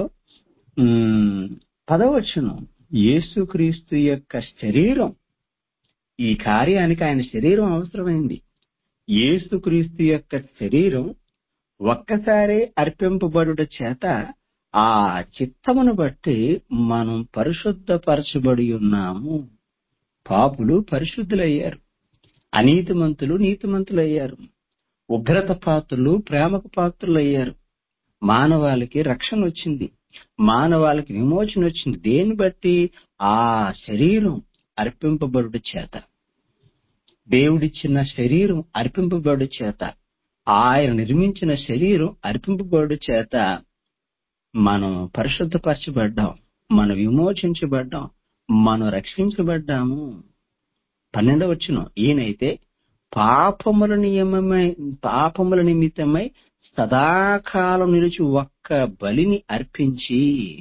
పదవచ్చును యేసుక్రీస్తు యొక్క శరీరం ఈ కార్యానికి ఆయన శరీరం అవసరమైంది యేసుక్రీస్తు యొక్క శరీరం ఒక్కసారే అర్పింపబడుట చేత ఆ చిత్తమును బట్టి మనం పరిశుద్ధపరచబడి ఉన్నాము పాపులు పరిశుద్ధులయ్యారు అనీతిమంతులు నీతిమంతులయ్యారు ఉగ్రత పాత్రులు ప్రేమకు పాత్రులు అయ్యారు మానవాళికి రక్షణ వచ్చింది మానవాళికి విమోచన వచ్చింది దేన్ని బట్టి ఆ శరీరం అర్పింపబడుట చేత దేవుడిచ్చిన శరీరం అర్పింపబడు చేత ఆయన నిర్మించిన శరీరం అర్పింపబడు చేత మనం పరిశుద్ధపరచబడ్డాం మనం విమోచించబడ్డాం మనం రక్షించబడ్డాము పన్నెండవ వచ్చును ఈయనైతే పాపముల నియమమై పాపముల నిమిత్తమై సదాకాలం నిలిచి ఒక్క బలిని అర్పించి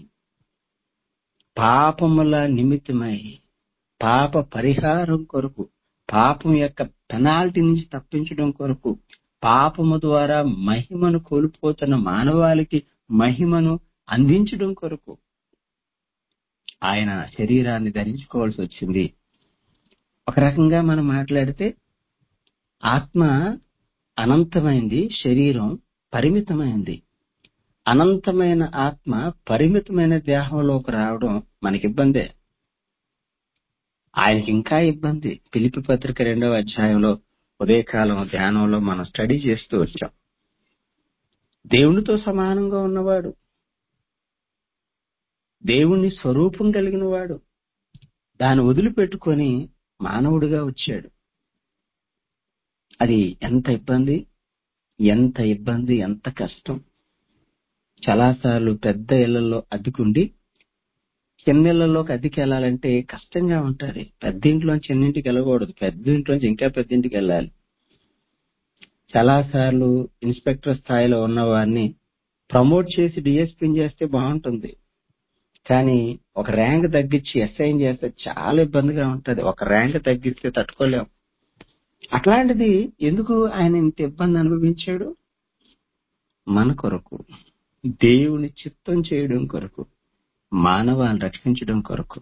పాపముల నిమిత్తమై పాప పరిహారం కొరకు పాపం యొక్క పెనాల్టీ నుంచి తప్పించడం కొరకు పాపము ద్వారా మహిమను కోల్పోతున్న మానవాళికి మహిమను అందించడం కొరకు ఆయన శరీరాన్ని ధరించుకోవాల్సి వచ్చింది ఒక రకంగా మనం మాట్లాడితే ఆత్మ అనంతమైంది శరీరం పరిమితమైంది అనంతమైన ఆత్మ పరిమితమైన దేహంలోకి రావడం మనకి ఇబ్బందే ఆయనకి ఇంకా ఇబ్బంది పిలిపి పత్రిక రెండవ అధ్యాయంలో ఉదయకాలం ధ్యానంలో మనం స్టడీ చేస్తూ వచ్చాం దేవునితో సమానంగా ఉన్నవాడు దేవుని స్వరూపం కలిగిన వాడు దాన్ని వదిలిపెట్టుకొని మానవుడిగా వచ్చాడు అది ఎంత ఇబ్బంది ఎంత ఇబ్బంది ఎంత కష్టం చాలాసార్లు పెద్ద ఇళ్లలో అద్దెకుండి చిన్న ఇళ్లలోకి అద్దెకి వెళ్ళాలంటే కష్టంగా ఉంటది పెద్ద ఇంట్లో చిన్నింటికి వెళ్ళకూడదు పెద్ద ఇంట్లోంచి ఇంకా పెద్ద ఇంటికి వెళ్ళాలి చాలాసార్లు ఇన్స్పెక్టర్ స్థాయిలో ఉన్న వారిని ప్రమోట్ చేసి డిఎస్పీని చేస్తే బాగుంటుంది కానీ ఒక ర్యాంక్ తగ్గించి ఎస్ఐన్ చేస్తే చాలా ఇబ్బందిగా ఉంటది ఒక ర్యాంక్ తగ్గిస్తే తట్టుకోలేం అట్లాంటిది ఎందుకు ఆయన ఇంత ఇబ్బంది అనుభవించాడు మన కొరకు దేవుని చిత్తం చేయడం కొరకు మానవాన్ని రక్షించడం కొరకు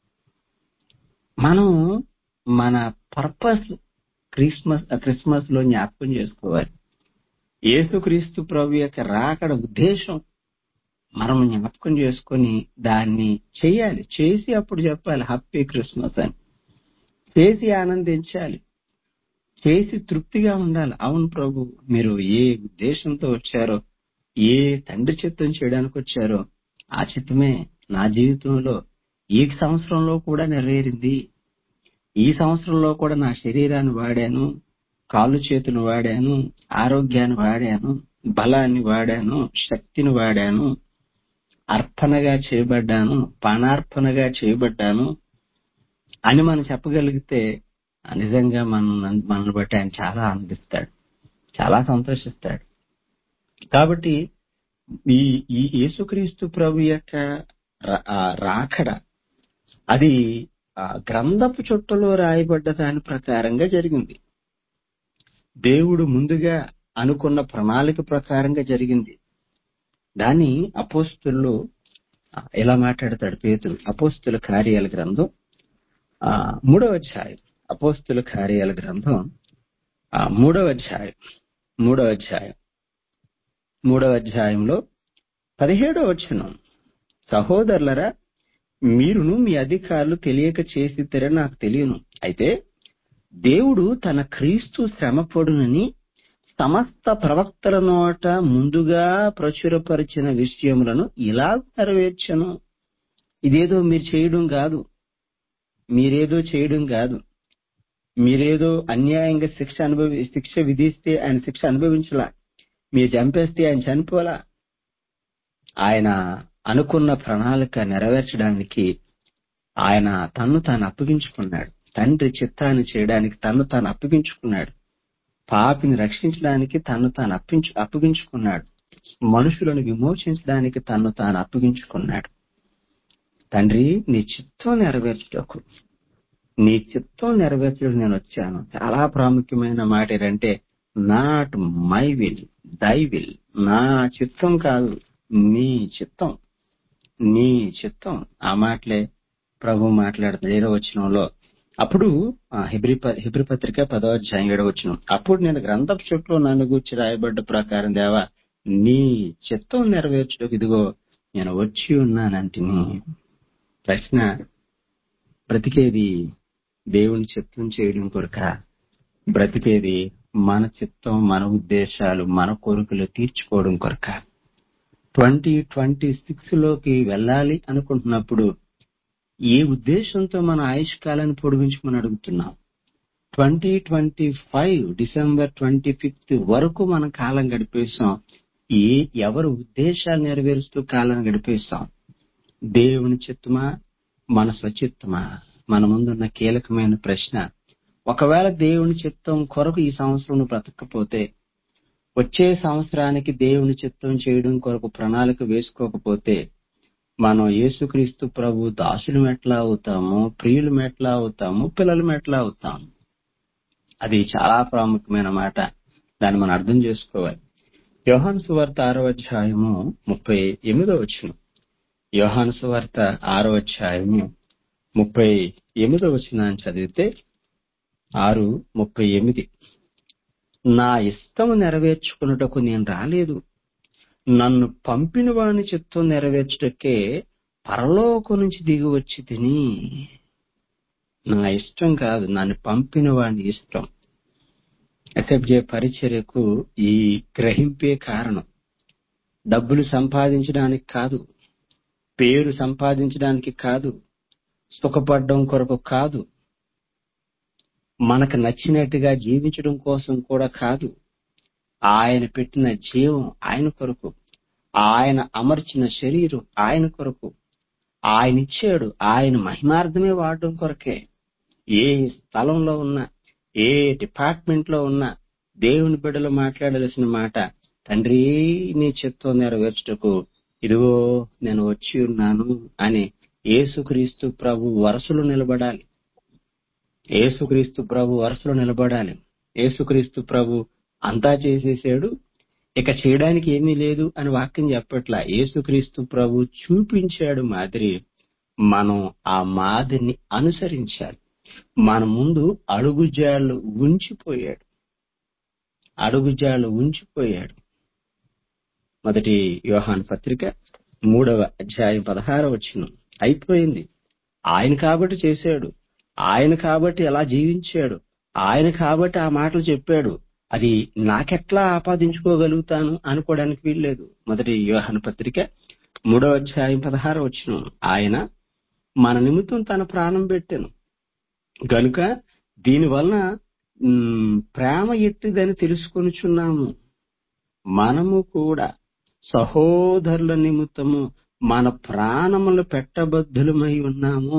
మనం మన పర్పస్ క్రిస్మస్ క్రిస్మస్ లో జ్ఞాపకం చేసుకోవాలి యేసుక్రీస్తు ప్రభు యొక్క రాకడ ఉద్దేశం మనం జ్ఞాపకం చేసుకొని దాన్ని చేయాలి చేసి అప్పుడు చెప్పాలి హ్యాపీ క్రిస్మస్ అని చేసి ఆనందించాలి చేసి తృప్తిగా ఉండాలి అవును ప్రభు మీరు ఏ ఉద్దేశంతో వచ్చారో ఏ తండ్రి చిత్తం చేయడానికి వచ్చారో ఆ చిత్తమే నా జీవితంలో ఈ సంవత్సరంలో కూడా నెరవేరింది ఈ సంవత్సరంలో కూడా నా శరీరాన్ని వాడాను కాళ్ళు చేతులు వాడాను ఆరోగ్యాన్ని వాడాను బలాన్ని వాడాను శక్తిని వాడాను అర్పణగా చేయబడ్డాను పానార్పణగా చేయబడ్డాను అని మనం చెప్పగలిగితే నిజంగా మనం మనల్ని బట్టి ఆయన చాలా ఆనందిస్తాడు చాలా సంతోషిస్తాడు కాబట్టి ఈ ఈ యేసుక్రీస్తు ప్రభు యొక్క రా- ఆ రాకడ అది ఆ గ్రంథపు చుట్టలో రాయబడ్డ దాని ప్రకారంగా జరిగింది దేవుడు ముందుగా అనుకున్న ప్రణాళిక ప్రకారంగా జరిగింది దాన్ని అపోస్తులు ఎలా మాట్లాడతాడు పేతులు అపోస్తుల కార్యాల గ్రంథం ఆ మూడవ అధ్యాయం అపోస్తుల కార్యాల గ్రంథం ఆ మూడవ అధ్యాయం మూడవ అధ్యాయం మూడవ అధ్యాయంలో పదిహేడవ వచనం సహోదరులరా మీరును మీ అధికారులు తెలియక చేసిద్దరే నాకు తెలియను అయితే దేవుడు తన క్రీస్తు శ్రమపడునని సమస్త ప్రవక్తల నోట ముందుగా ప్రచురపరిచిన విషయములను ఇలా నెరవేర్చను ఇదేదో మీరు చేయడం కాదు మీరేదో చేయడం కాదు మీరేదో అన్యాయంగా శిక్ష అనుభవి శిక్ష విధిస్తే ఆయన శిక్ష అనుభవించలా మీరు చంపేస్తే ఆయన చనిపోలా ఆయన అనుకున్న ప్రణాళిక నెరవేర్చడానికి ఆయన తన్ను తాను అప్పగించుకున్నాడు తండ్రి చిత్తాన్ని చేయడానికి తన్ను తాను అప్పగించుకున్నాడు పాపిని రక్షించడానికి తన్ను తాను అప్పించు అప్పగించుకున్నాడు మనుషులను విమోచించడానికి తన్ను తాను అప్పగించుకున్నాడు తండ్రి నీ చిత్తం నెరవేర్చటకు నీ చిత్తం నెరవేర్చడం నేను వచ్చాను చాలా ప్రాముఖ్యమైన మాట ఏంటంటే not my will thy will నా చిత్తం కాదు నీ చిత్తం నీ చిత్తం ఆ మాటలే ప్రభు మాట్లాడుతుంది ఏడో వచనంలో అప్పుడు ఆ, హెబ్రీ ప- హెబ్రీ పత్రిక పదో అధ్యాయం ఏడో వచనం అప్పుడు నేను గ్రంథపు చుట్టూ నన్ను గూర్చి రాయబడ్డ ప్రకారం దేవా నీ చిత్తం నెరవేర్చడానికి ఇదిగో నేను వచ్చి ఉన్నానంటిని ప్రశ్న బ్రతికేది దేవుని చిత్తం చేయడం కొరక బ్రతికేది మన చిత్తం మన ఉద్దేశాలు మన కోరికలు తీర్చుకోవడం కొరక ట్వంటీ ట్వంటీ సిక్స్ లోకి వెళ్ళాలి అనుకుంటున్నప్పుడు ఏ ఉద్దేశంతో మన ఆయుష్ కాలాన్ని పొడిగించమని అడుగుతున్నాం twenty twenty five December twenty fifth వరకు మనం కాలం గడిపేశాం ఏ ఎవరు ఉద్దేశాలు నెరవేరుస్తూ కాలం గడిపేశాం దేవుని చిత్తమా మన స్వచిత్తమా మన ముందున్న కీలకమైన ప్రశ్న ఒకవేళ దేవుని చిత్తం కొరకు ఈ సంవత్సరం నువ్వు బ్రతకపోతే వచ్చే సంవత్సరానికి దేవుని చిత్తం చేయడం కొరకు ప్రణాళిక వేసుకోకపోతే మనం యేసుక్రీస్తు ప్రభు దాసులు ఎట్లా అవుతాము ప్రియులు ఎట్లా అవుతాము పిల్లలు ఎట్లా అవుతాము అది చాలా ప్రాముఖ్యమైన మాట దాన్ని మనం అర్థం చేసుకోవాలి యోహాను సువార్త ఆరో అధ్యాయము ముప్పై ఎనిమిదో వచ్చిన యోహాను సువార్త ఆరో అధ్యాయము ముప్పై ఎనిమిదో వచ్చిన చదివితే ఆరు ముప్పై ఎనిమిది నా ఇష్టము నెరవేర్చుకున్నటకు నేను రాలేదు నన్ను పంపిన వాని చిత్తం నెరవేర్చుటకే పరలోకం నుంచి దిగి వచ్చి తిని నా ఇష్టం కాదు నన్ను పంపిన వాని ఇష్టం ఎస్ఎఫ్జే పరిచర్యకు ఈ గ్రహింపే కారణం డబ్బులు సంపాదించడానికి కాదు పేరు సంపాదించడానికి కాదు సుఖపడడం కొరకు కాదు మనకు నచ్చినట్టుగా జీవించడం కోసం కూడా కాదు ఆయన పెట్టిన జీవం ఆయన కొరకు ఆయన అమర్చిన శరీరం ఆయన కొరకు ఆయన ఇచ్చాడు ఆయన మహిమార్థమే వాడడం కొరకే ఏ స్థలంలో ఉన్నా ఏ డిపార్ట్మెంట్ లో ఉన్నా దేవుని బిడ్డలు మాట్లాడాల్సిన మాట తండ్రి నీ చిత్తం నెరవేర్చుటకు ఇదిగో నేను వచ్చి ఉన్నాను అని యేసుక్రీస్తు ప్రభు వరుసలు నిలబడాలి యేసుక్రీస్తు ప్రభు వరుసలో నిలబడాలి యేసుక్రీస్తు ప్రభు అంతా చేసేసాడు ఇక చేయడానికి ఏమీ లేదు అని వాక్యం చెప్పట్లా యేసుక్రీస్తు ప్రభు చూపించాడు మాదిరి మనం ఆ మాదిరిని అనుసరించాలి మన ముందు అడుగుజాళ్ళు ఉంచిపోయాడు అడుగుజాళ్ళు ఉంచిపోయాడు మొదటి యోహాన్ పత్రిక మూడవ అధ్యాయం పదహార వచ్చిన అయిపోయింది ఆయన కాబట్టి చేశాడు ఆయన కాబట్టి ఎలా జీవించాడు ఆయన కాబట్టి ఆ మాటలు చెప్పాడు అది నాకెట్లా ఆపాదించుకోగలుగుతాను అనుకోవడానికి వీల్లేదు మొదటి యోహాను పత్రిక మూడవ అధ్యాయం పదహార వచ్చిన ఆయన మన నిమిత్తం తన ప్రాణం పెట్టాను గనుక దీని వలన ప్రేమ ఎట్టిదని తెలుసుకొనుచున్నాము మనము కూడా సహోదరుల నిమిత్తము మన ప్రాణములు పెట్టబద్ధులమై ఉన్నాము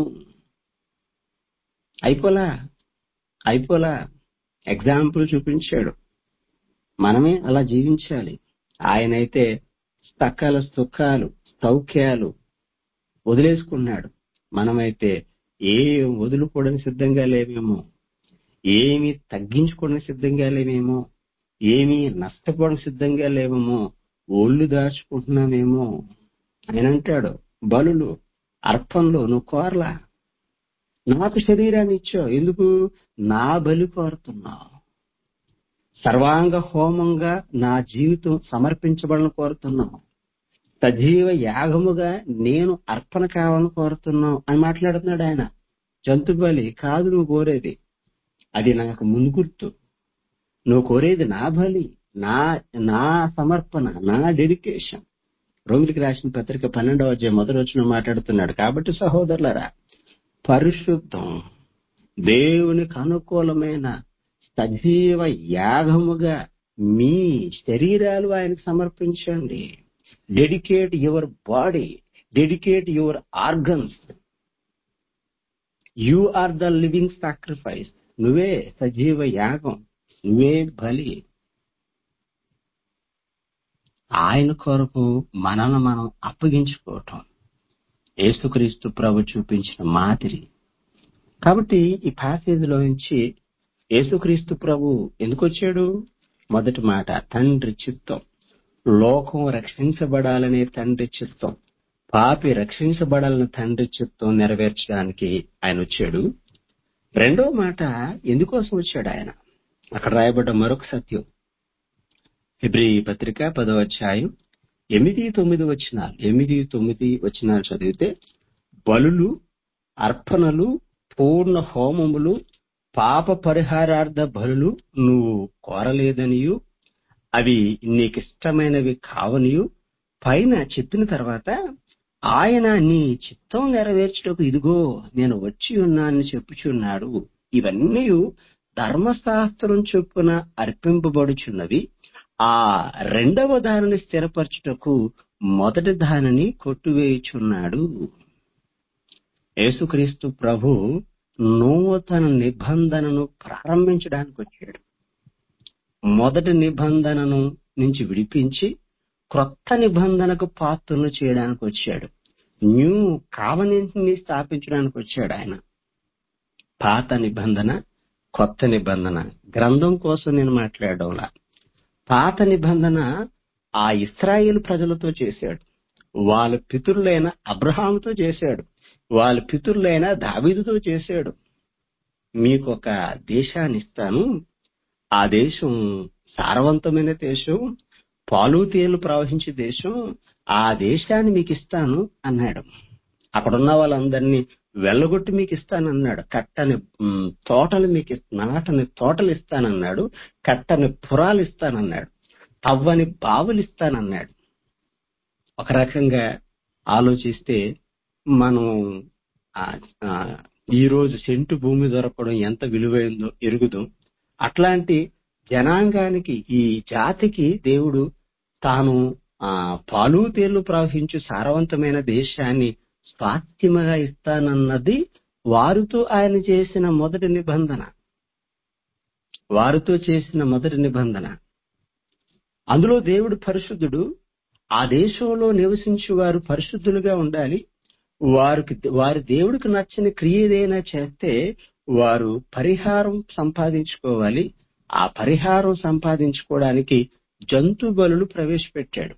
అయిపోలా అయిపోలా ఎగ్జాంపుల్ చూపించాడు మనమే అలా జీవించాలి ఆయనైతే సకల సుఖాలు సౌఖ్యాలు వదిలేసుకున్నాడు మనమైతే ఏ వదులుకోవడానికి సిద్ధంగా లేమేమో ఏమి తగ్గించుకోవడానికి సిద్ధంగా లేమేమో ఏమి నష్టపోవడానికి సిద్ధంగా లేవేమో ఒళ్ళు దాచుకుంటున్నామేమో ఆయన అంటాడు బలులు అర్పణలు నువ్వు కోరలా నాకు శరీరాన్ని ఇచ్చావు ఎందుకు నా బలి కోరుతున్నావు సర్వాంగ హోమంగా నా జీవితం సమర్పించబడని కోరుతున్నావు సజీవ యాగముగా నేను అర్పణ కావాలని కోరుతున్నావు అని మాట్లాడుతున్నాడు ఆయన జంతు బలి కాదు నువ్వు కోరేది అది నాకు ముందు గుర్తు నువ్వు కోరేది నా బలి నా నా సమర్పణ నా డెడికేషన్ రోమిలికి రాసిన పత్రిక పన్నెండవ అధ్యాయం మొదటి వచ్చిన మాట్లాడుతున్నాడు కాబట్టి సహోదరులరా పరిశుద్ధం దేవునికి అనుకూలమైన సజీవ యాగముగా మీ శరీరాలు ఆయనకు సమర్పించండి dedicate your body dedicate your organs you are the living sacrifice నువ్వే సజీవ యాగం నువ్వే బలి ఆయన కొరకు మనల్ని మనం అప్పగించుకోవటం యేసుక్రీస్తు ప్రభు చూపించిన మాదిరి కాబట్టి ఈ ప్యాసేజ్ లో నుంచి యేసుక్రీస్తు ప్రభు ఎందుకు వచ్చాడు మొదటి మాట తండ్రి చిత్తం లోకం రక్షించబడాలనే తండ్రి చిత్తం పాపి రక్షించబడాలని తండ్రి చిత్తం నెరవేర్చడానికి ఆయన వచ్చాడు రెండో మాట ఎందుకోసం వచ్చాడు ఆయన అక్కడ రాయబడ్డ మరొక సత్యం హెబ్రి పత్రిక పదో అధ్యాయం ఎనిమిది తొమ్మిది వచ్చినాలు ఎనిమిది తొమ్మిది వచ్చినాలు చదివితే బలులు అర్పణలు పూర్ణ హోమములు పాప పరిహారార్థ బలులు నువ్వు కోరలేదనియు అవి నీకిష్టమైనవి కావనియు పైన చెప్పిన తర్వాత ఆయన నీ చిత్తం నెరవేర్చుటకు ఇదిగో నేను వచ్చి ఉన్నానని చెప్పుచున్నాడు ఇవన్నీ ధర్మశాస్త్రం చొప్పున అర్పింపబడుచున్నవి ఆ రెండవ దానిని స్థిరపరచుటకు మొదటి దానిని కొట్టువేయుచున్నాడు యేసుక్రీస్తు ప్రభు నూతన నిబంధనను ప్రారంభించడానికి వచ్చాడు మొదటి నిబంధనను నుంచి విడిపించి క్రొత్త నిబంధనకు పాత్రలు చేయడానికి వచ్చాడు న్యూ కావనెంట్ ని స్థాపించడానికి వచ్చాడు ఆయన పాత నిబంధన కొత్త నిబంధన గ్రంథం కోసం నేను మాట్లాడడంలా పాత నిబంధన ఆ ఇస్రాయేల్ ప్రజలతో చేశాడు వాళ్ళ పితరులైన అబ్రహాముతో చేశాడు వాళ్ళ పితరులైన దావీదుతో చేశాడు మీకు ఒక దేశాన్ని ఇస్తాను ఆ దేశం సారవంతమైన దేశం పాలు తేలు ప్రవహించే దేశం ఆ దేశాన్ని మీకు ఇస్తాను అన్నాడు అక్కడున్న వాళ్ళందరినీ వెళ్ళగొట్టి మీకు ఇస్తానన్నాడు కట్టని మ్, తోటలు మీకు ఇస్త- నాటని తోటలు ఇస్తానన్నాడు కట్టని పురాలు ఇస్తానన్నాడు తవ్వని బావులు ఇస్తానన్నాడు ఒక రకంగా ఆలోచిస్తే మనం ఆ, ఆ, ఈ రోజు సెంటు భూమి దొరకడం ఎంత విలువైందో ఎరుగుదాం అట్లాంటి జనాంగానికి ఈ జాతికి దేవుడు తాను ఆ పాలు తేళ్లు ప్రవహించు సారవంతమైన దేశాన్ని స్వాస్థ్యముగా ఇస్తానన్నది వారితో ఆయన చేసిన మొదటి నిబంధన వారితో చేసిన మొదటి నిబంధన అందులో దేవుడు పరిశుద్ధుడు ఆ దేశంలో నివసించే వారు పరిశుద్ధులుగా ఉండాలి వారికి వారి దేవుడికి నచ్చని క్రియ ఏదైనా చేస్తే వారు పరిహారం సంపాదించుకోవాలి ఆ పరిహారం సంపాదించుకోవడానికి జంతు బలులు ప్రవేశపెట్టాడు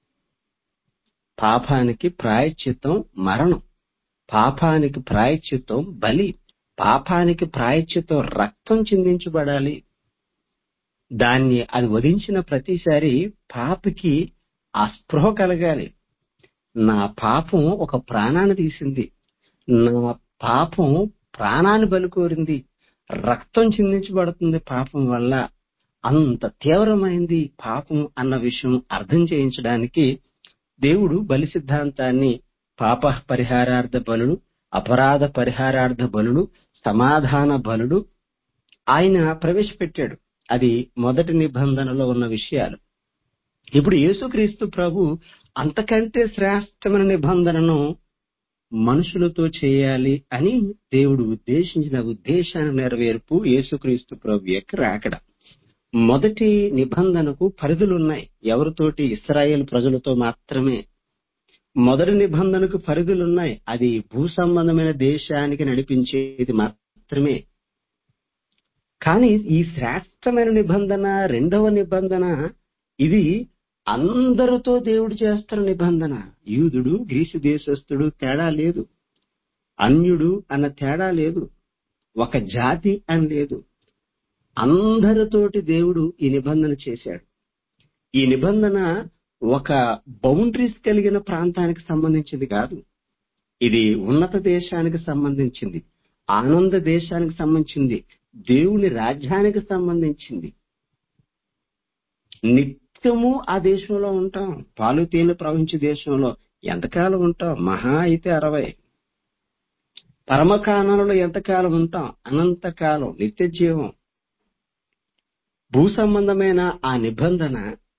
పాపానికి ప్రాయశ్చిత్తం మరణం పాపానికి ప్రాయశ్చిత్తం బలి పాపానికి ప్రాయశ్చిత్తం రక్తం చిందించబడాలి దాన్ని అది వధించిన ప్రతిసారి పాపికి ఆ స్పృహ కలగాలి నా పాపం ఒక ప్రాణాన్ని తీసింది నా పాపం ప్రాణాన్ని బలికోరింది రక్తం చిందించబడుతుంది పాపం వల్ల అంత తీవ్రమైంది పాపం అన్న విషయం అర్థం చేయించడానికి దేవుడు బలి సిద్ధాంతాన్ని పాప పరిహారార్థ బలులు అపరాధ పరిహారార్థ బలులు సమాధాన బలులు ఆయన ప్రవేశపెట్టాడు అది మొదటి నిబంధనలో ఉన్న విషయాలు ఇప్పుడు యేసుక్రీస్తు ప్రభు అంతకంటే శ్రేష్టమైన నిబంధనను మనుషులతో చేయాలి అని దేవుడు ఉద్దేశించిన ఉద్దేశాన్ని నెరవేర్పు యేసుక్రీస్తు ప్రభు యొక్క రాకడ మొదటి నిబంధనకు పరిధులున్నాయి ఎవరితోటి ఇస్రాయేల్ ప్రజలతో మాత్రమే మొదటి నిబంధనకు పరిధులున్నాయి అది భూ సంబంధమైన దేశానికి నడిపించేది మాత్రమే కానీ ఈ శ్రేష్టమైన నిబంధన రెండవ నిబంధన ఇది అందరితో దేవుడు చేస్తున్న నిబంధన యూదుడు గ్రీసు దేశస్థుడు తేడా లేదు అన్యుడు అన్న తేడా లేదు ఒక జాతి అని లేదు అందరితోటి దేవుడు ఈ నిబంధన చేశాడు ఈ నిబంధన ఒక బౌండరీస్ కలిగిన ప్రాంతానికి సంబంధించింది కాదు ఇది ఉన్నత దేశానికి సంబంధించింది ఆనంద దేశానికి సంబంధించింది దేవుని రాజ్యానికి సంబంధించింది నిత్యము ఆ దేశంలో ఉంటాం పాలు తేలు ప్రవహించే దేశంలో ఎంతకాలం ఉంటాం మహా అయితే అరవై పరమకాలంలో ఎంతకాలం ఉంటాం అనంతకాలం నిత్య జీవం భూ సంబంధమైన ఆ నిబంధన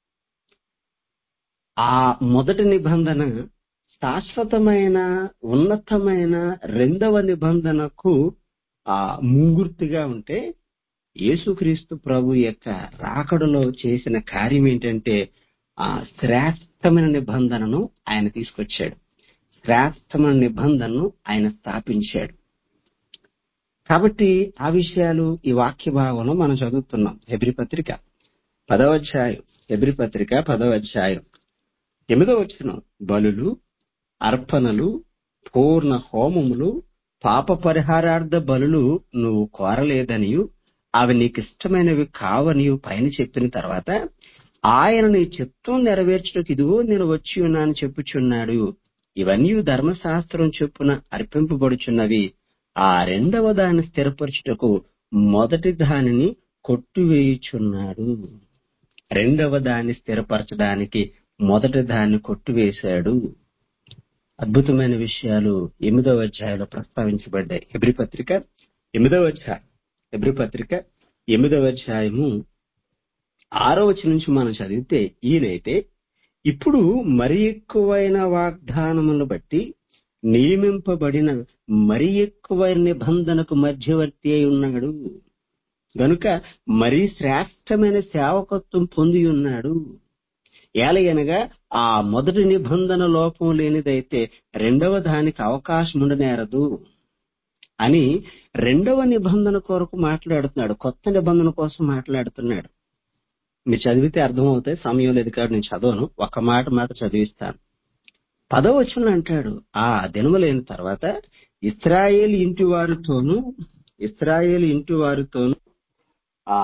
ఆ మొదటి నిబంధన శాశ్వతమైన ఉన్నతమైన రెండవ నిబంధనకు ఆ ముంగుర్తిగా ఉంటే యేసుక్రీస్తు ప్రభు యొక్క రాకడలో చేసిన కార్యం ఏంటంటే ఆ శ్రేష్టమైన నిబంధనను ఆయన తీసుకొచ్చాడు శ్రేష్టమైన నిబంధనను ఆయన స్థాపించాడు కాబట్టి ఆ విషయాలు ఈ వాక్య భాగంలో మనం చదువుతున్నాం హెబ్రి పత్రిక పదవ అధ్యాయం హెబ్రి పత్రిక పదవ అధ్యాయం ఎనిమిదవ వచ్చిన బలులు అర్పణలు పూర్ణ హోమములు పాప పరిహారార్థ బలులు నువ్వు కోరలేదనియు అవి నీకు ఇష్టమైనవి కావనియు పైన చెప్పిన తర్వాత ఆయన నీ చిత్తం నెరవేర్చుటకు ఇదిగో నేను వచ్చి ఉన్నాను చెప్పుచున్నాడు ఇవన్నీ ధర్మశాస్త్రం చొప్పున అర్పింపబడుచున్నవి ఆ రెండవ దాన్ని స్థిరపరచుటకు మొదటి దానిని కొట్టువేయుచున్నాడు రెండవ దాన్ని స్థిరపరచడానికి మొదటి దాన్ని కొట్టువేశాడు అద్భుతమైన విషయాలు ఎనిమిదవ అధ్యాయంలో ప్రస్తావించబడ్డాయి ఎబ్రి పత్రిక ఎనిమిదవ అధ్యాయం ఎబ్రి పత్రిక ఎనిమిదవ అధ్యాయము ఆరో వచ్చి నుంచి మనం చదివితే ఈయనైతే ఇప్పుడు మరి ఎక్కువైన వాగ్దానములను బట్టి నియమింపబడిన మరి ఎక్కువ నిబంధనకు మధ్యవర్తి అయి ఉన్నాడు గనుక మరీ శ్రేష్టమైన సేవకత్వం పొంది ఉన్నాడు ఏలయనగా ఆ మొదటి నిబంధన లోపం లేనిదైతే రెండవ దానికి అవకాశం ఉండనేరదు అని రెండవ నిబంధన కొరకు మాట్లాడుతున్నాడు కొత్త నిబంధన కోసం మాట్లాడుతున్నాడు మీరు చదివితే అర్థమవుతాయి సమయం లేదు కాబట్టి నేను చదవను ఒక మాట మాత్రం చదివిస్తాను పదవచనం అంటాడు ఆ దినములైన తర్వాత ఇస్రాయేల్ ఇంటి వారితోనూ ఇస్రాయేల్ ఇంటి వారితోనూ ఆ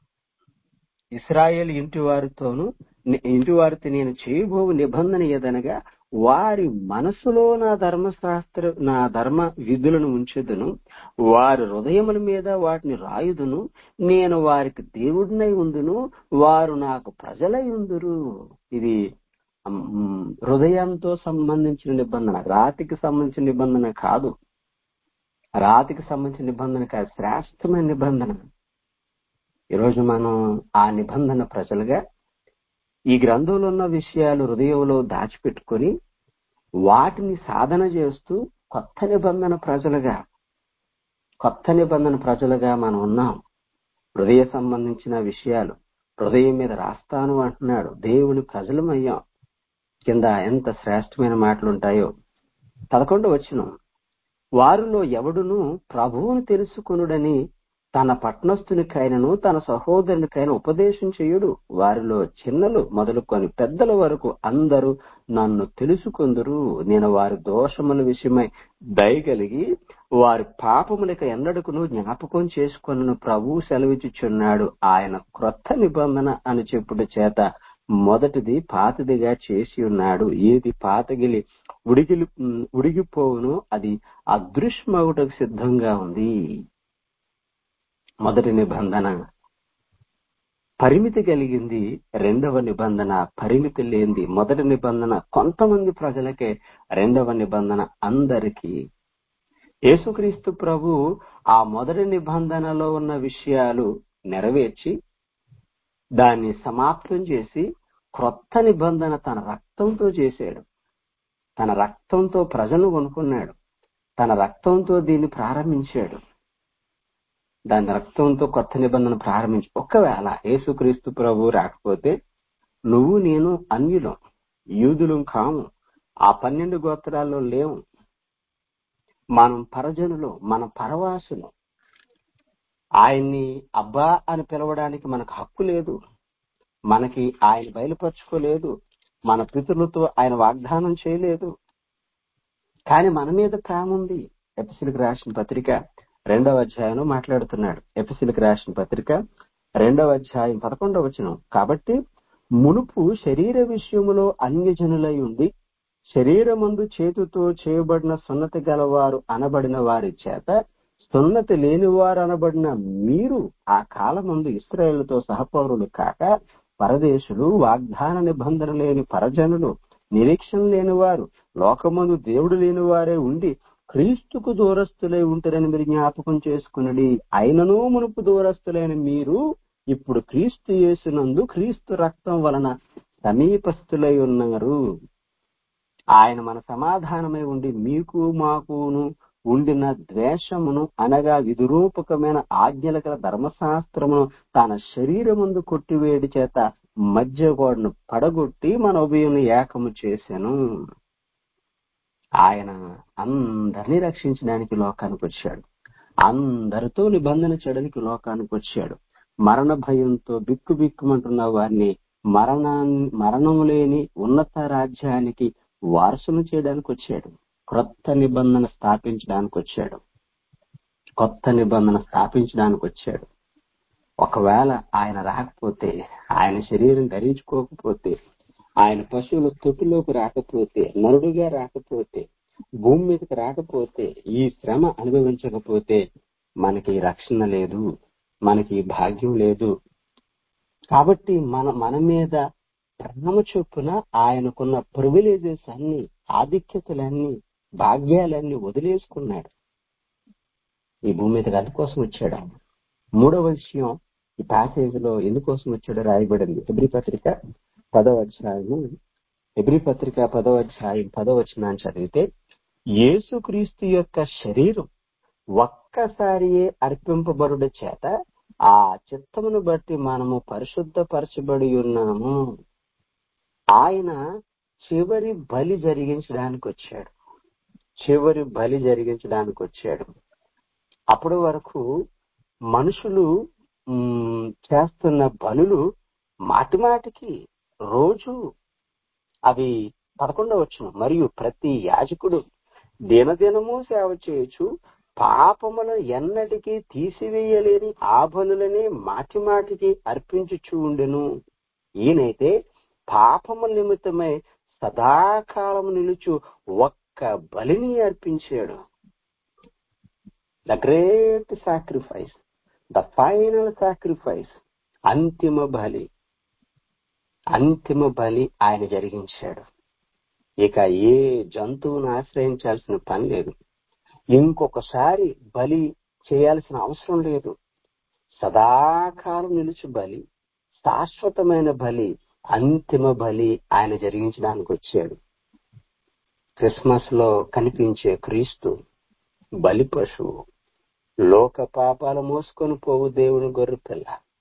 ఇస్రాయేల్ ఇంటి వారితోనూ ని- ఇంటి వారితో నేను చేయబో నిబంధన ఏదనగా వారి మనసులో నా ధర్మశాస్త్ర నా ధర్మ విధులను ఉంచుదును వారి హృదయముల మీద వాటిని రాయుదును నేను వారికి దేవుడినై ఉందును వారు నాకు ప్రజలై ఉందురు ఇది మ్, హృదయంతో సంబంధించిన నిబంధన రాతికి సంబంధించిన నిబంధన కాదు రాతికి సంబంధించిన నిబంధన కాదు శ్రేష్టమైన నిబంధన ఈరోజు మనం ఆ నిబంధన ప్రజలుగా ఈ గ్రంథంలో ఉన్న విషయాలు హృదయంలో దాచిపెట్టుకొని వాటిని సాధన చేస్తూ కొత్త నిబంధన ప్రజలుగా కొత్త నిబంధన ప్రజలుగా మనం ఉన్నాం హృదయ సంబంధించిన విషయాలు హృదయం మీద రాస్తాను అంటున్నాడు దేవుని ప్రజలమయ్యాం కింద ఎంత శ్రేష్టమైన మాటలు ఉంటాయో పదకొండు వచ్చిన వారిలో ఎవడును ప్రభువును తెలుసుకొనుడని తన పట్నస్థునికైనను తన సహోదరునికైన ఉపదేశం చేయుడు వారిలో చిన్నలు మొదలుకొని పెద్దల వరకు అందరూ నన్ను తెలుసుకొందురు నేను వారి దోషముల విషయమై దయగలిగి వారి పాపములక ఎన్నడకును జ్ఞాపకం చేసుకొనను ప్రభువు సెలవిచ్చుచున్నాడు ఆయన క్రొత్త నిబంధన అని చెప్పుడు చేత మొదటిది పాతదిగా చేసి ఉన్నాడు ఏది పాతగిలి ఉడిగిలి ఉడిగిపోవును అది అదృశ్యమవుటకు సిద్ధంగా ఉంది మొదటి నిబంధన పరిమితి కలిగింది రెండవ నిబంధన పరిమితి లేనిది మొదటి నిబంధన కొంతమంది ప్రజలకే రెండవ నిబంధన అందరికీ యేసుక్రీస్తు ప్రభు ఆ మొదటి నిబంధనలో ఉన్న విషయాలు నెరవేర్చి దాన్ని సమాప్తం చేసి క్రొత్త నిబంధన తన రక్తంతో చేశాడు తన రక్తంతో ప్రజలను కొనుక్కున్నాడు తన రక్తంతో దీన్ని ప్రారంభించాడు దాని రక్తంతో కొత్త నిబంధన ప్రారంభించి ఒకవేళ యేసుక్రీస్తు ప్రభు రాకపోతే నువ్వు నేను అన్యులం యూదులం కాము ఆ పన్నెండు గోత్రాల్లో లేవు మనం పరజనులు మన పరవాసులు ఆయన్ని అబ్బా అని పిలవడానికి మనకు హక్కు లేదు మనకి ఆయన బయలుపరచుకోలేదు మన పితరులతో ఆయన వాగ్దానం చేయలేదు కానీ మన మీద ప్రేమ ఉంది ఎపిసిలకు రాసిన పత్రిక రెండవ అధ్యాయంలో మాట్లాడుతున్నాడు ఎపిసిలకు రాసిన పత్రిక రెండవ అధ్యాయం పదకొండవ వచనం కాబట్టి మునుపు శరీర విషయములో అన్యజనులై ఉండి శరీరమందు చేతితో చేయబడిన సున్నతి గలవారు అనబడిన వారి చేత సున్నతి లేనివారు అనబడిన మీరు ఆ కాలమందు ఇస్రాయేలుతో సహపౌరులు కాక పరదేశులు వాగ్దాన నిబంధన లేని పరజనులు నిరీక్షణ లేనివారు లోకమందు దేవుడు లేని వారే ఉండి క్రీస్తుకు దూరస్తులై ఉంటారని మీరు జ్ఞాపకం చేసుకునడి అయినను మునుపు దూరస్తులైన మీరు ఇప్పుడు క్రీస్తు యేసునందు క్రీస్తు రక్తం వలన సమీపస్తులై ఉన్నారు ఆయన మన సమాధానమై ఉండి మీకు మాకును ఉండిన ద్వేషమును అనగా విదురూపకమైన ఆజ్ఞల గల ధర్మశాస్త్రమును తన శరీరముందు కొట్టివేడి చేత మధ్య గోడను పడగొట్టి మన ఉభయుని ఏకము చేశాను ఆయన అందరినీ రక్షించడానికి లోకానికి వచ్చాడు అందరితో నిబంధన చేయడానికి లోకానికి వచ్చాడు మరణ భయంతో బిక్కు బిక్కుమంటున్న వారిని మరణాన్ని మరణం లేని ఉన్నత రాజ్యానికి వారసులు చేయడానికి వచ్చాడు క్రొత్త నిబంధన స్థాపించడానికి వచ్చాడు కొత్త నిబంధన స్థాపించడానికి వచ్చాడు ఒకవేళ ఆయన రాకపోతే ఆయన శరీరం ధరించుకోకపోతే ఆయన పశువుల తొట్టులోకి రాకపోతే నరుడుగా రాకపోతే భూమి మీదకి రాకపోతే ఈ శ్రమ అనుభవించకపోతే మనకి రక్షణ లేదు మనకి భాగ్యం లేదు కాబట్టి మన మన మీద ప్రేమ చొప్పున ఆయనకున్న ప్రివిలేజెస్ అన్ని ఆధిక్యతలన్నీ భాగ్యాలన్నీ వదిలేసుకున్నాడు ఈ భూమి మీదకి అందుకోసం వచ్చాడు ఆయన మూడవ విషయం ఈ ప్యాసేజ్ లో ఎందుకోసం వచ్చాడో రాయబడింది ఎబ్రి పత్రిక పదవ అధ్యాయము ఎబ్రి పత్రిక పదవ అధ్యాయం పదవ వచనాన్ని చదివితే యేసుక్రీస్తు యొక్క శరీరం ఒక్కసారియే అర్పింపబడుట చేత ఆ చిత్తమును బట్టి మనము పరిశుద్ధపరచబడి ఉన్నాము ఆయన చివరి బలి జరిగించడానికి వచ్చాడు చివరి బలి జరిగించడానికి వచ్చాడు అప్పటి వరకు మనుషులు మ్, చేస్తున్న బలులు మాటి మాటికి రోజు అవి పదకొండవ వచ్చును మరియు ప్రతి యాజకుడు దినదినము సేవ చేయొచ్చు పాపములను ఎన్నటికీ తీసివేయలేని ఆ బలులనే మాటి మాటికి అర్పించుచూ ఉండెను ఈయనైతే పాపము నిమిత్తమై సదాకాలము నిలుచు ఒక్క బలిని అర్పించాడు the great sacrifice the final sacrifice అంతిమ బలి అంతిమ బలి ఆయన జరిగించాడు ఇక ఏ జంతువును ఆశ్రయించాల్సిన పని లేదు ఇంకొకసారి బలి చేయాల్సిన అవసరం లేదు సదాకాలం నిలుచు బలి శాశ్వతమైన బలి అంతిమ బలి ఆయన జరిగించడానికి వచ్చాడు క్రిస్మస్ లో కనిపించే క్రీస్తు బలి పశువు లోక పాపాలు మోసుకొని పోవు దేవుని గొర్రె పిల్ల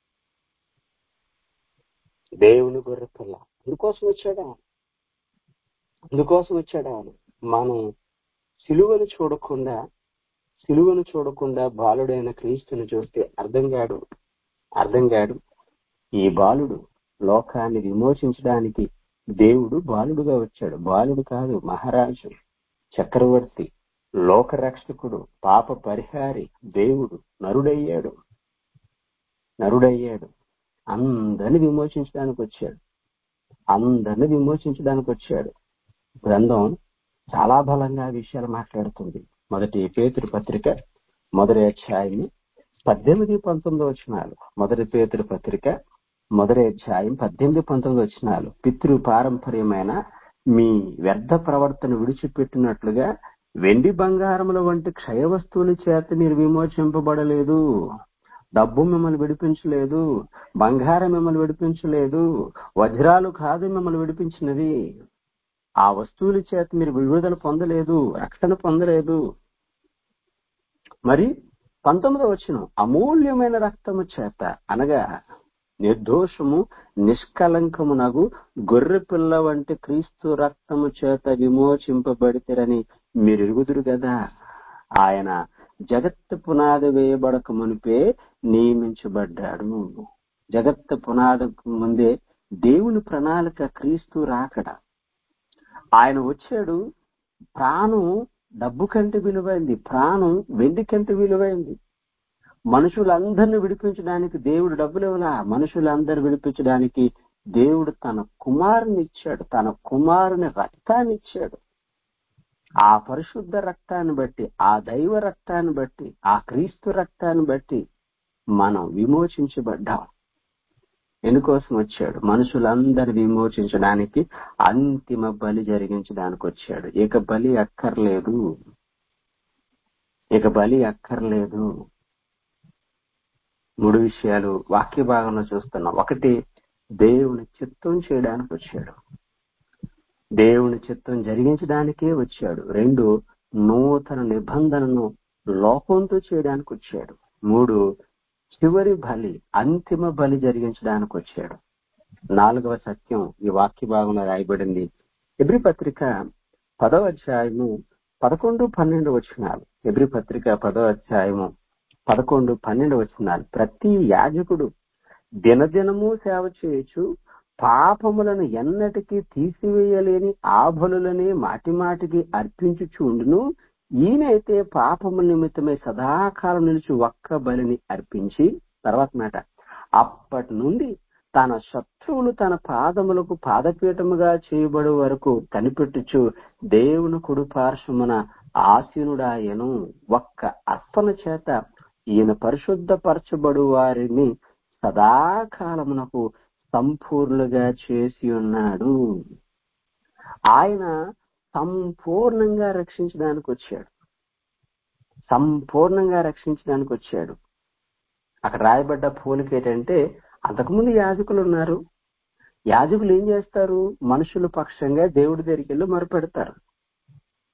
దేవుని గొర్రె పిల్ల అందుకోసం వచ్చాడు ఆయన. అందుకోసం వచ్చాడు ఆయన మనం సిలువను చూడకుండా సిలువను చూడకుండా బాలుడైన క్రీస్తుని చూస్తే అర్థం కాడు అర్థం కాడు ఈ బాలుడు లోకాన్ని విమోచించడానికి దేవుడు బాలుడుగా వచ్చాడు బాలుడు కాదు మహారాజు చక్రవర్తి లోకరక్షకుడు పాప పరిహారి దేవుడు నరుడయ్యాడు నరుడయ్యాడు అందరిని విమోచించడానికి వచ్చాడు అందరిని విమోచించడానికి వచ్చాడు గ్రంథం చాలా బలంగా ఆ విషయాలు మాట్లాడుతుంది మొదటి పేతురు పత్రిక మొదటి అధ్యాయం పద్దెనిమిది పంతొమ్మిది వచనాలు మొదటి పేతురు పత్రిక మొదటి అధ్యాయం పద్దెనిమిది పంతొమ్మిది వచనాలు పితృ పారంపర్యమైన మీ వ్యర్థ ప్రవర్తన విడిచిపెట్టినట్లుగా వెండి బంగారముల వంటి క్షయ వస్తువుల చేత మీరు విమోచింపబడలేదు డబ్బు మిమ్మల్ని విడిపించలేదు బంగారం మిమ్మల్ని విడిపించలేదు వజ్రాలు కాదు మిమ్మల్ని విడిపించినది ఆ వస్తువుల చేత మీరు విడుదల పొందలేదు రక్షణ పొందలేదు మరి పంతొమ్మిదో వచ్చిన అమూల్యమైన రక్తము చేత అనగా నిర్దోషము నిష్కలంకమునగు గొర్రె పిల్ల వంటి క్రీస్తు రక్తము చేత విమోచింపబడితేరని మీరు ఎరుగుదురు కదా ఆయన జగత్ పునాది వేయబడక మునిపే నియమించబడ్డాడు జగత్ పునాదకు ముందే దేవుని ప్రణాళిక క్రీస్తు రాకడ ఆయన వచ్చాడు ప్రాణం డబ్బు కంటే విలువైంది ప్రాణం వెండి కంటే విలువైంది మనుషులందరిని విడిపించడానికి దేవుడు డబ్బులు ఇవ్వలా మనుషులందరిని విడిపించడానికి దేవుడు తన కుమారుని ఇచ్చాడు తన కుమారుని రక్తాన్ని ఇచ్చాడు ఆ పరిశుద్ధ రక్తాన్ని బట్టి ఆ దైవ రక్తాన్ని బట్టి ఆ క్రీస్తు రక్తాన్ని బట్టి మనం విమోచించబడ్డాం ఎందుకోసం వచ్చాడు మనుషులందరి విమోచించడానికి అంతిమ బలి జరిగించడానికి వచ్చాడు ఇక బలి అక్కర్లేదు ఇక బలి అక్కర్లేదు మూడు విషయాలు వాక్య భాగంలో చూస్తున్నాం ఒకటి దేవుని చిత్తం చేయడానికి వచ్చాడు దేవుని చిత్తం జరిగించడానికే వచ్చాడు రెండు నూతన నిబంధనను లోకంతో చేయడానికి వచ్చాడు మూడు చివరి బలి అంతిమ బలి జరిగించడానికి వచ్చాడు నాలుగవ సత్యం ఈ వాక్య భాగంలో రాయబడింది ఎబ్రి పత్రిక పదవ అధ్యాయము పదకొండు పన్నెండు వచనాలు ఎబ్రి పత్రిక పదవ అధ్యాయము పదకొండు పన్నెండు వచనాలు ప్రతి యాజకుడు దినదినము సేవ చేయొచ్చు పాపములను ఎన్నటికీ తీసివేయలేని ఆభలులనే మాటి మాటికి అర్పించుచుండును ఈయనైతే పాపముల నిమిత్తమే సదాకాలం నిలిచి ఒక్క బలిని అర్పించి తర్వాత మాట అప్పటి నుండి తన శత్రువులు తన పాదములకు పాదపీఠముగా చేయబడు వరకు కనిపెట్టుచు దేవుని కుడి పార్శ్వమున ఆసీనుడాయను ఒక్క అర్పణ చేత ఈయన పరిశుద్ధపరచబడు వారిని సదాకాలమునకు సంపూర్ణగా చేసి ఉన్నాడు ఆయన సంపూర్ణంగా రక్షించడానికి వచ్చాడు సంపూర్ణంగా రక్షించడానికి వచ్చాడు అక్కడ రాయబడ్డ పోలిక ఏంటంటే అంతకుముందు యాజకులు ఉన్నారు యాజకులు ఏం చేస్తారు మనుషుల పక్షంగా దేవుడి దగ్గరికి వెళ్ళి మొరపెడతారు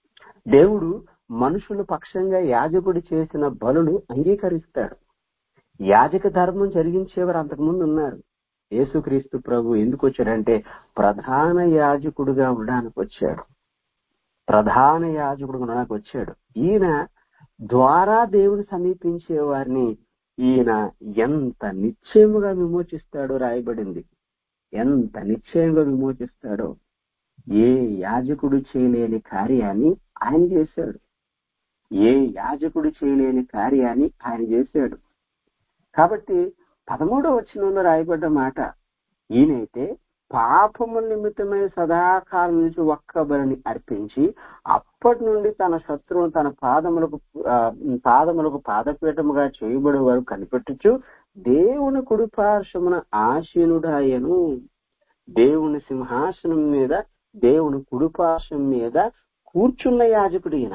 దేవుడు మనుషుల పక్షంగా యాజకుడు చేసిన బలులు అంగీకరిస్తాడు యాజక ధర్మం జరిగించేవారు అంతకుముందు ఉన్నారు యేసుక్రీస్తు ప్రభు ఎందుకు వచ్చాడంటే ప్రధాన యాజకుడుగా ఉండడానికి వచ్చాడు ప్రధాన యాజకుడుగా ఉండడానికి వచ్చాడు ఈయన ద్వారా దేవుని సమీపించే వారిని ఈయన ఎంత నిశ్చయముగా విమోచిస్తాడో రాయబడింది ఎంత నిశ్చయంగా విమోచిస్తాడో ఏ యాజకుడు చేయలేని కార్యాన్ని ఆయన చేశాడు ఏ యాజకుడు చేయలేని కార్యాన్ని ఆయన చేశాడు కాబట్టి పదమూడో వచనంలో రాయబడ్డ మాట ఈయనైతే పాపము నిమిత్తమై సదాకాలం నుంచి ఒక్క బలిని అర్పించి అప్పటి నుండి తన శత్రువును తన పాదములకు ఆ, పాదములకు పాదపీఠముగా చేయబడే వారు కనిపెట్టుచు దేవుని కుడిపార్శ్వమున ఆశీనుడాయను దేవుని సింహాసనం మీద దేవుని కుడిపార్శ్వం మీద కూర్చున్న యాజకుడు ఈయన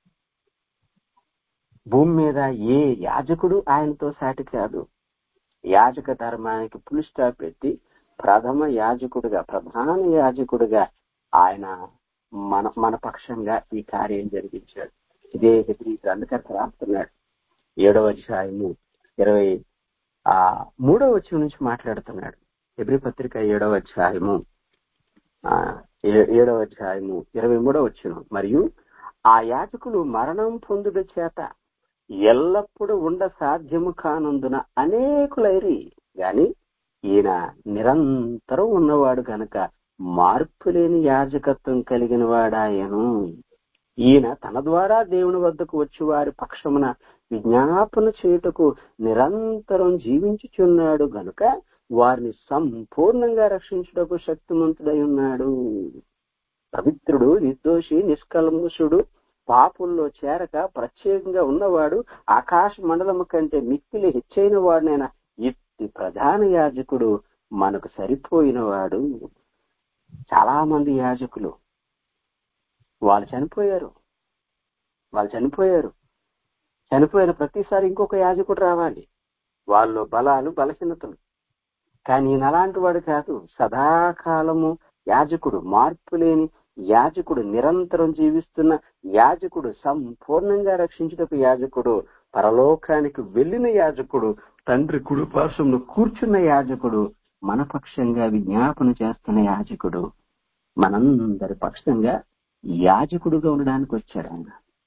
భూమి మీద ఏ యాజకుడు ఆయనతో సాటి కాదు యాజక ధర్మానికి పులి స్టాప్ పెట్టి ప్రథమ యాజకుడిగా ప్రధాన యాజకుడిగా ఆయన మన మన పక్షంగా ఈ కార్యం జరిగించాడు ఇదే హెబ్రి గ్రంథకర్త రాస్తున్నాడు ఏడవ అధ్యాయము ఇరవై ఆ మూడవ వచ్చిన నుంచి మాట్లాడుతున్నాడు హెబ్రి పత్రిక ఏడవ అధ్యాయము ఆ ఏ- ఏడవ అధ్యాయము ఇరవై మూడవ వచ్చిన మరియు ఆ యాజకులు మరణం పొందుట చేత ఎల్లప్పుడూ ఉండ సాధ్యము కానందున అనేకులైరి గాని ఈయన నిరంతరం ఉన్నవాడు గనక మార్పు లేని యాజకత్వం కలిగిన వాడాయను ఈయన తన ద్వారా దేవుని వద్దకు వచ్చి వారి పక్షమున విజ్ఞాపన చేయుటకు నిరంతరం జీవించుచున్నాడు గనుక వారిని సంపూర్ణంగా రక్షించుటకు శక్తిమంతుడై ఉన్నాడు పవిత్రుడు నిర్దోషి నిష్కల్ముషుడు పాపుల్లో చేరక ప్రత్యేకంగా ఉన్నవాడు ఆకాశ మండలము కంటే మిక్కిలి హెచ్చైన వాడినైనా ఇట్టి ప్రధాన యాజకుడు మనకు సరిపోయిన వాడు చాలా మంది యాజకులు వాళ్ళు చనిపోయారు వాళ్ళు చనిపోయారు చనిపోయిన ప్రతిసారి ఇంకొక యాజకుడు రావాలి వాళ్ళు బలాలు బలహీనతలు కానీ ఈయన అలాంటి వాడు కాదు సదాకాలము యాజకుడు మార్పు లేని యాజకుడు నిరంతరం జీవిస్తున్న యాజకుడు సంపూర్ణంగా రక్షించుటకు యాజకుడు పరలోకానికి వెళ్ళిన యాజకుడు తండ్రి కుడిపార్శ్వంలో కూర్చున్న యాజకుడు మన పక్షంగా విజ్ఞాపన చేస్తున్న యాజకుడు మనందరి పక్షంగా యాజకుడుగా ఉండడానికి వచ్చాడు ఆయన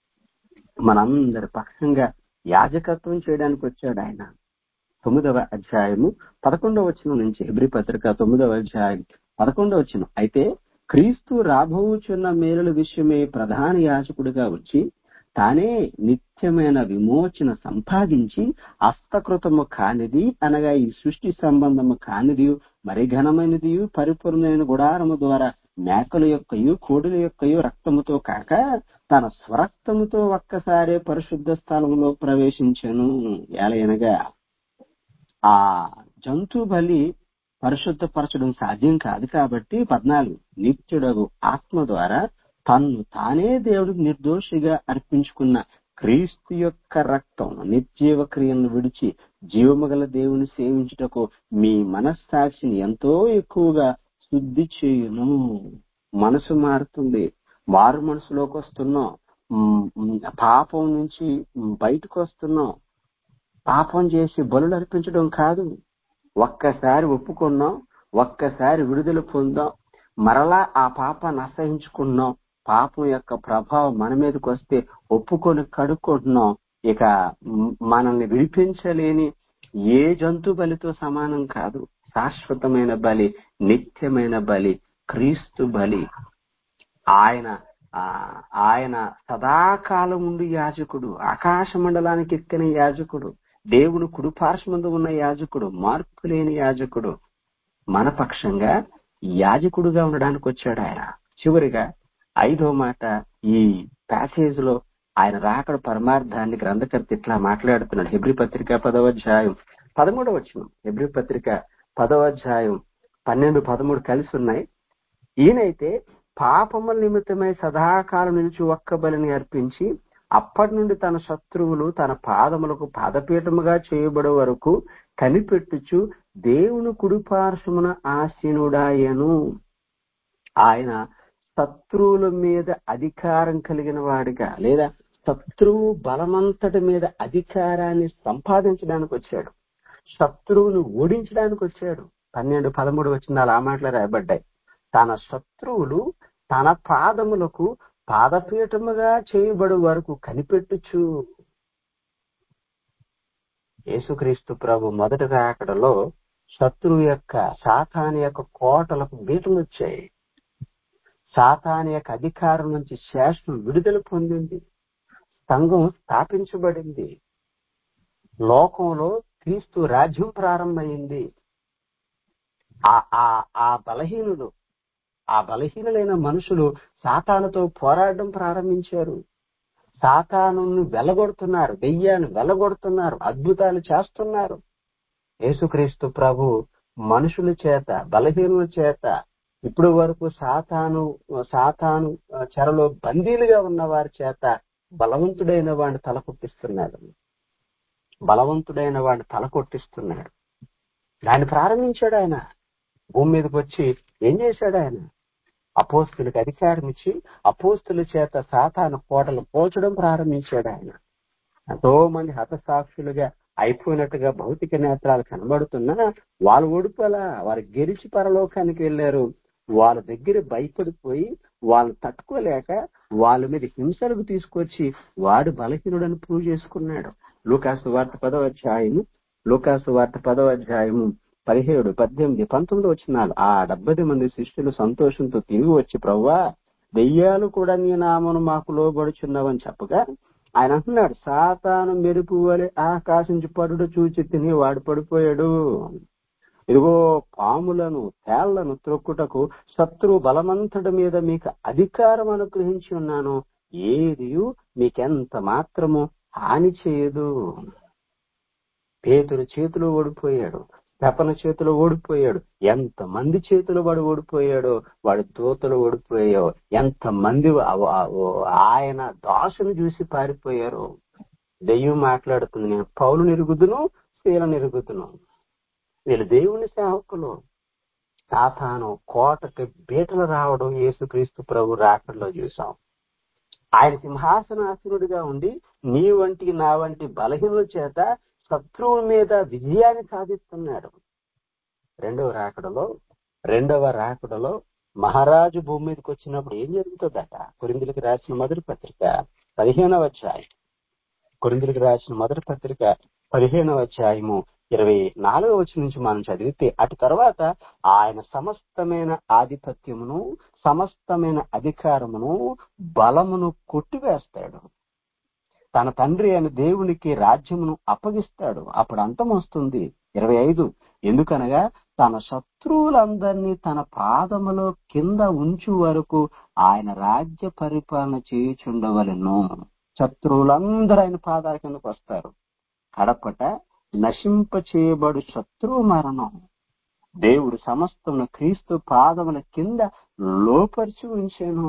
మనందరి పక్షంగా యాజకత్వం చేయడానికి వచ్చాడు ఆయన తొమ్మిదవ అధ్యాయము పదకొండవ వచనం నుంచి ఎబ్రి పత్రిక తొమ్మిదవ అధ్యాయం పదకొండవ వచనం అయితే క్రీస్తు రాబోచున్న మేలుల విషయమే ప్రధాన యాజకుడిగా వచ్చి తానే నిత్యమైన విమోచన సంపాదించి హస్తకృతము కానిది అనగా ఈ సృష్టి సంబంధము కానిది మరి ఘనమైనది పరిపూర్ణమైన గుడారము ద్వారా మేకల యొక్కయు కోడుల యొక్కయు రక్తముతో కాక తన స్వరక్తముతో ఒక్కసారే పరిశుద్ధ స్థలంలో ప్రవేశించను ఎలయనగా ఆ జంతు బలి పరిశుద్ధపరచడం సాధ్యం కాదు కాబట్టి పద్నాలుగు నిత్యుడగు ఆత్మ ద్వారా తన్ను తానే దేవుడికి నిర్దోషిగా అర్పించుకున్న క్రీస్తు యొక్క రక్తం నిర్జీవ క్రియలను విడిచి జీవము గల దేవుని సేవించుటకు మీ మనస్సాక్షిని ఎంతో ఎక్కువగా శుద్ధి చేయును మనసు మారుతుంది మారు మనసులోకి వస్తున్నాం ఉమ్, ఉమ్, పాపం నుంచి బయటకు వస్తున్నాం పాపం చేసి బలులు అర్పించడం కాదు ఒక్కసారి ఒప్పుకున్నాం ఒక్కసారి విడుదల పొందాం మరలా ఆ పాపాన్ని అసహించుకున్నాం పాపం యొక్క ప్రభావం మన మీదకి వస్తే ఒప్పుకొని కడుక్కుంటున్నాం ఇక మ్, మనల్ని విడిపించలేని ఏ జంతు బలితో సమానం కాదు శాశ్వతమైన బలి నిత్యమైన బలి క్రీస్తు బలి ఆయన ఆ, ఆయన సదాకాలం ఉండి యాజకుడు ఆకాశ మండలానికి ఎక్కిన యాజకుడు దేవుడు కుడిపార్శ్వమందు ఉన్న యాజకుడు మార్పు లేని యాజకుడు మన పక్షంగా యాజకుడుగా ఉండడానికి వచ్చాడు ఆయన చివరిగా ఐదో మాట ఈ ప్యాసేజ్ లో ఆయన రాకడ పరమార్థాన్ని గ్రంథకర్త ఇట్లా మాట్లాడుతున్నాడు హెబ్రి పత్రిక పదవ అధ్యాయం పదమూడవ వచ్చిన హెబ్రి పత్రిక పదవ అధ్యాయం పన్నెండు పదమూడు కలిసి ఉన్నాయి ఈయనైతే పాపముల నిమిత్తమై సదాకాలం నుంచి ఒక్క బలిని అర్పించి అప్పటి నుండి తన శత్రువులు తన పాదములకు పాదపీఠముగా చేయబడే వరకు కనిపెట్టుచు దేవుని కుడిపార్శ్వమున ఆసీనుడాయను ఆయన శత్రువుల మీద అధికారం కలిగిన వాడిగా లేదా శత్రువు బలమంతటి మీద అధికారాన్ని సంపాదించడానికి వచ్చాడు శత్రువును ఓడించడానికి వచ్చాడు పన్నెండు పదమూడు వచ్చిన ఆ మాటలు రాయబడ్డాయి తన శత్రువులు తన పాదములకు పాదపీఠముగా చేయబడు వరకు కనిపెట్టుచు యేసుక్రీస్తు ప్రభు మొదటి రాకడలో శత్రువు యొక్క సాతాని యొక్క కోటలకు బీటలు వచ్చాయి సాతాని యొక్క అధికారం నుంచి శాసనం విడుదల పొందింది సంఘం స్థాపించబడింది లోకంలో క్రీస్తు రాజ్యం ప్రారంభమైంది ఆ ఆ ఆ బలహీనులు ఆ బలహీనులైన మనుషులు సాతానుతో పోరాడడం ప్రారంభించారు సాతాను వెళ్ళగొడుతున్నారు దెయ్యాన్ని వెళ్ళగొడుతున్నారు అద్భుతాలు చేస్తున్నారు యేసుక్రీస్తు ప్రభు మనుషుల చేత బలహీనుల చేత ఇప్పుడు వరకు సాతాను సాతాను చెరలో బందీలుగా ఉన్న వారి చేత బలవంతుడైన వాడిని తలకొట్టిస్తున్నాడు బలవంతుడైన వాడిని తలకొట్టిస్తున్నాడు దాన్ని ప్రారంభించాడు ఆయన భూమి మీదకి వచ్చి ఏం చేశాడు ఆయన అపోస్తులకు అధికారం ఇచ్చి అపోస్తుల చేత సాతాను కోటలు పోల్చడం ప్రారంభించాడు ఆయన ఎంతో మంది హతసాక్షులుగా అయిపోయినట్టుగా భౌతిక నేత్రాలు కనబడుతున్నా వాళ్ళు ఓడిపోలా వారు గెలిచి పరలోకానికి వెళ్లారు వాళ్ళ దగ్గర భయపడిపోయి వాళ్ళు తట్టుకోలేక వాళ్ళ మీద హింసలకు తీసుకొచ్చి వాడు బలహీనుడని ప్రూవ్ చేసుకున్నాడు లూకాసు వార్త పదవ అధ్యాయము లూకాసు వార్త పదవ అధ్యాయము పదిహేడు పద్దెనిమిది పంతొమ్మిది వచ్చినాలు ఆ డెబ్బై మంది శిష్యులు సంతోషంతో తిరిగి వచ్చి ప్రవ్వా దెయ్యాలు కూడా నీ నామను మాకు లోబడుచున్నావని చెప్పగా ఆయన అంటున్నాడు సాతాను మెరుపు వలె ఆకాశించి పడుడు చూచి తిని వాడు పడిపోయాడు ఇదిగో పాములను తేళ్లను త్రొక్కుటకు శత్రు బలమంతటి మీద మీకు అధికారం అనుగ్రహించి ఉన్నాను ఏది మీకెంత మాత్రము హాని చేయదు పేతురు చేతిలో ఓడిపోయాడు పెపన చేతిలో ఓడిపోయాడు ఎంత మంది చేతిలో వాడు ఓడిపోయాడో వాడు దూతలు ఓడిపోయాయో ఎంత మంది ఆయన దాసును చూసి పారిపోయారో దెయ్యం మాట్లాడుతుంది నేను పౌలు నిరుగుదును శీల నిరుగుదును వీళ్ళు దేవుని సేవకులు సాతాను కోటకి బీటలు రావడం యేసుక్రీస్తు ప్రభు రాకడలో చూసాం ఆయన సింహాసనాసనుడిగా ఉండి నీ వంటి నా వంటి బలహీనుల చేత శత్రువుల మీద విజయాన్ని సాధిస్తున్నాడు రెండవ రాకడలో రెండవ రాకడలో మహారాజు భూమి మీదకి వచ్చినప్పుడు ఏం జరుగుతుందట కొరిందులకు రాసిన మొదటి పత్రిక పదిహేనవ అధ్యాయం కొరిందులకు రాసిన మొదటి పత్రిక పదిహేనవ అధ్యాయము ఇరవై నాలుగవ వచ్చి నుంచి మనం చదివితే అటు తర్వాత ఆయన సమస్తమైన ఆధిపత్యమును సమస్తమైన అధికారమును బలమును కొట్టివేస్తాడు తన తండ్రి అయిన దేవునికి రాజ్యమును అప్పగిస్తాడు అప్పుడు అంతం వస్తుంది ఇరవై ఐదు ఎందుకనగా తన శత్రువులందరినీ తన పాదములో కింద ఉంచు వరకు ఆయన రాజ్య పరిపాలన చేయుచుండవలను శత్రువులందరూ ఆయన పాదాల కిందకు వస్తారు కడపట నశింప చేయబడు శత్రువు మరణం దేవుడు సమస్తమును క్రీస్తు పాదముల కింద లోపరిచి ఉంచాను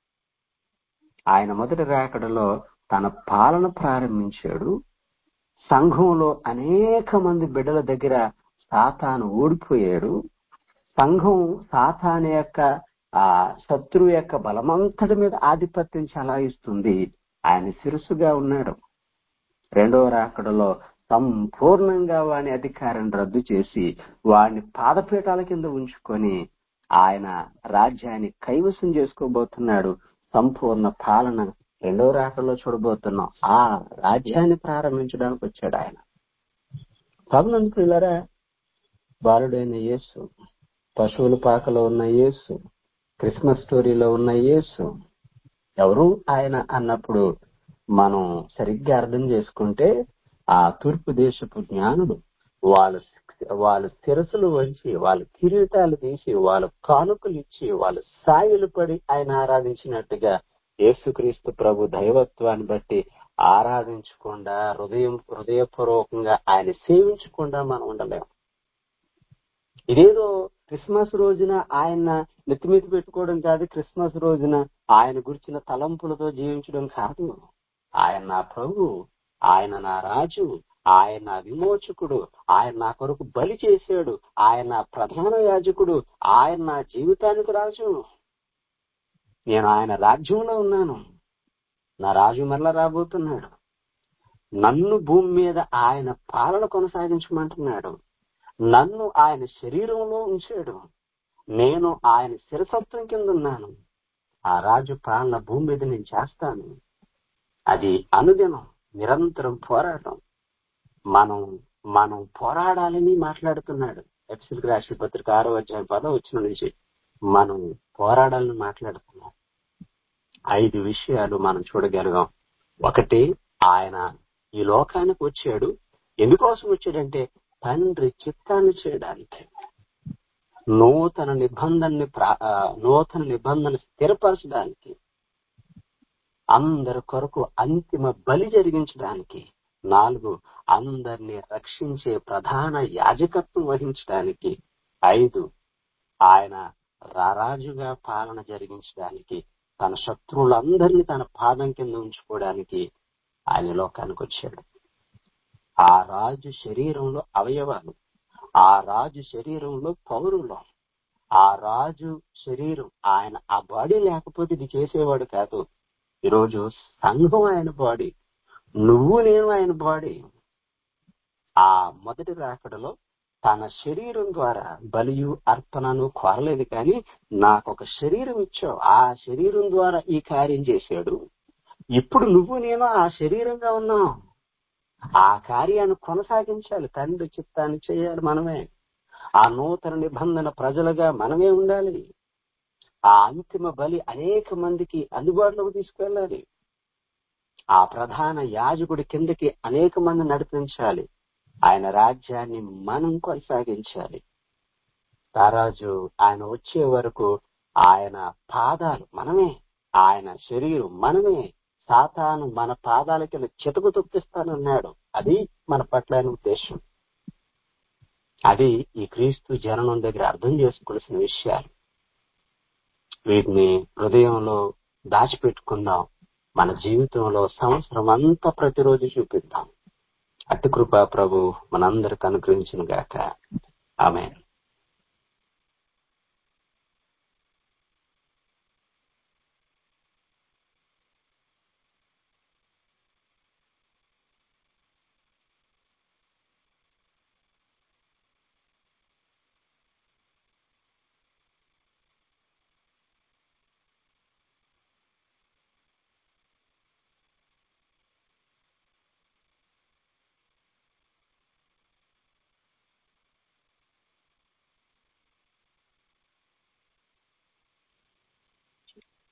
ఆయన మొదటి రాకడలో తన పాలన ప్రారంభించాడు సంఘంలో అనేక మంది బిడ్డల దగ్గర సాతాను ఓడిపోయాడు సంఘం సాతాను యొక్క ఆ శత్రువు యొక్క బలమంతటి మీద ఆధిపత్యం చలాయిస్తుంది ఆయన శిరస్సుగా ఉన్నాడు రెండవ రాకడలో సంపూర్ణంగా వాని అధికారాన్ని రద్దు చేసి వాడిని పాదపీఠాల కింద ఉంచుకొని ఆయన రాజ్యాన్ని కైవసం చేసుకోబోతున్నాడు సంపూర్ణ పాలన రెండవ రాకడలో చూడబోతున్నాం ఆ రాజ్యాన్ని ప్రారంభించడానికి వచ్చాడు ఆయన పదనందుకు ఇలారా బాలుడైన యేసు పశువుల పాకలో ఉన్న యేసు క్రిస్మస్ స్టోరీలో ఉన్న యేసు ఎవరు ఆయన అన్నప్పుడు మనం సరిగ్గా అర్థం చేసుకుంటే ఆ తూర్పు దేశపు జ్ఞానుడు వాళ్ళు వాళ్ళు శిరసులు వంచి వాళ్ళ కిరీటాలు తీసి వాళ్ళ కానుకలు ఇచ్చి వాళ్ళు సాయిలు పడి ఆయన ఆరాధించినట్టుగా యేసుక్రీస్తు ప్రభు దైవత్వాన్ని బట్టి ఆరాధించకుండా హృదయం హృదయపూర్వకంగా ఆయన సేవించకుండా మనం ఉండలేం ఇదేదో క్రిస్మస్ రోజున ఆయన నెత్తిమీద పెట్టుకోవడం కాదు క్రిస్మస్ రోజున ఆయన గురించిన తలంపులతో జీవించడం కాదు ఆయన నా ప్రభు ఆయన నా రాజు ఆయన నా విమోచకుడు ఆయన నా కొరకు బలి చేశాడు ఆయన నా ప్రధాన యాజకుడు ఆయన నా జీవితానికి రాజు నేను ఆయన రాజ్యంలో ఉన్నాను నా రాజు మరలా రాబోతున్నాడు నన్ను భూమి మీద ఆయన పాలన కొనసాగించమంటున్నాడు నన్ను ఆయన శరీరంలో ఉంచాడు నేను ఆయన శిరసత్వం కింద ఉన్నాను ఆ రాజు పాలన భూమి మీద నేను చేస్తాను అది అనుదినం నిరంతరం పోరాటం మనం మనం పోరాడాలని మాట్లాడుతున్నాడు ఎఫ్సిల్ రాష్ట్ర పత్రిక ఆరో అధ్యాయం పదో వచ్చిన నుంచి మనం పోరాడాలని మాట్లాడుతున్నాం ఐదు విషయాలు మనం చూడగలిగాం ఒకటి ఆయన ఈ లోకానికి వచ్చాడు ఎందుకోసం వచ్చాడంటే తండ్రి చిత్తాన్ని చేయడానికి నూతన నిబంధనని ప్రా- ఆ, నూతన నిబంధన స్థిరపరచడానికి అందరి కొరకు అంతిమ బలి జరిగించడానికి నాలుగు అందరిని రక్షించే ప్రధాన యాజకత్వం వహించడానికి ఐదు ఆయన రారాజుగా పాలన జరిగించడానికి తన శత్రువులందరినీ తన పాదం కింద ఉంచుకోవడానికి ఆయన లోకానికి వచ్చాడు ఆ రాజు శరీరంలో అవయవాలు ఆ రాజు శరీరంలో పౌరులు ఆ రాజు శరీరం ఆయన ఆ బాడీ లేకపోతే ఇది చేసేవాడు కాదు ఈరోజు సంఘం ఆయన బాడీ నువ్వు నేను ఆయన బాడీ ఆ మొదటి రాకడలో తన శరీరం ద్వారా బలియు అర్పణను కోరలేదు కానీ నాకు ఒక శరీరం ఇచ్చావు ఆ శరీరం ద్వారా ఈ కార్యం చేశాడు ఇప్పుడు నువ్వు నేను ఆ శరీరంగా ఉన్నాం ఆ కార్యాన్ని కొనసాగించాలి తండ్రి చిత్తాన్ని చేయాలి మనమే ఆ నూతన నిబంధన ప్రజలుగా మనమే ఉండాలి ఆ అంతిమ బలి అనేక మందికి అందుబాటులోకి తీసుకెళ్ళాలి ఆ ప్రధాన యాజకుడి కిందకి అనేక మంది నడిపించాలి ఆయన రాజ్యాన్ని మనం కొనసాగించాలి తారాజు ఆయన వచ్చే వరకు ఆయన పాదాలు మనమే ఆయన శరీరం మనమే సాతాను మన పాదాల కింద చితకు తొక్కిస్తానన్నాడు అది మన పట్ల ఆయన ఉద్దేశం అది ఈ క్రీస్తు జననం దగ్గర అర్థం చేసుకోవాల్సిన విషయాలు వీటిని హృదయంలో దాచిపెట్టుకుందాం మన జీవితంలో సంవత్సరం అంతా ప్రతిరోజు చూపిద్దాం అట్టి కృపా ప్రభు మనందరికి అనుగ్రహించిన గాక ఆమె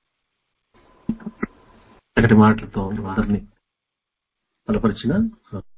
చక్కటి మాటలతో అందరినీ బలపరిచిన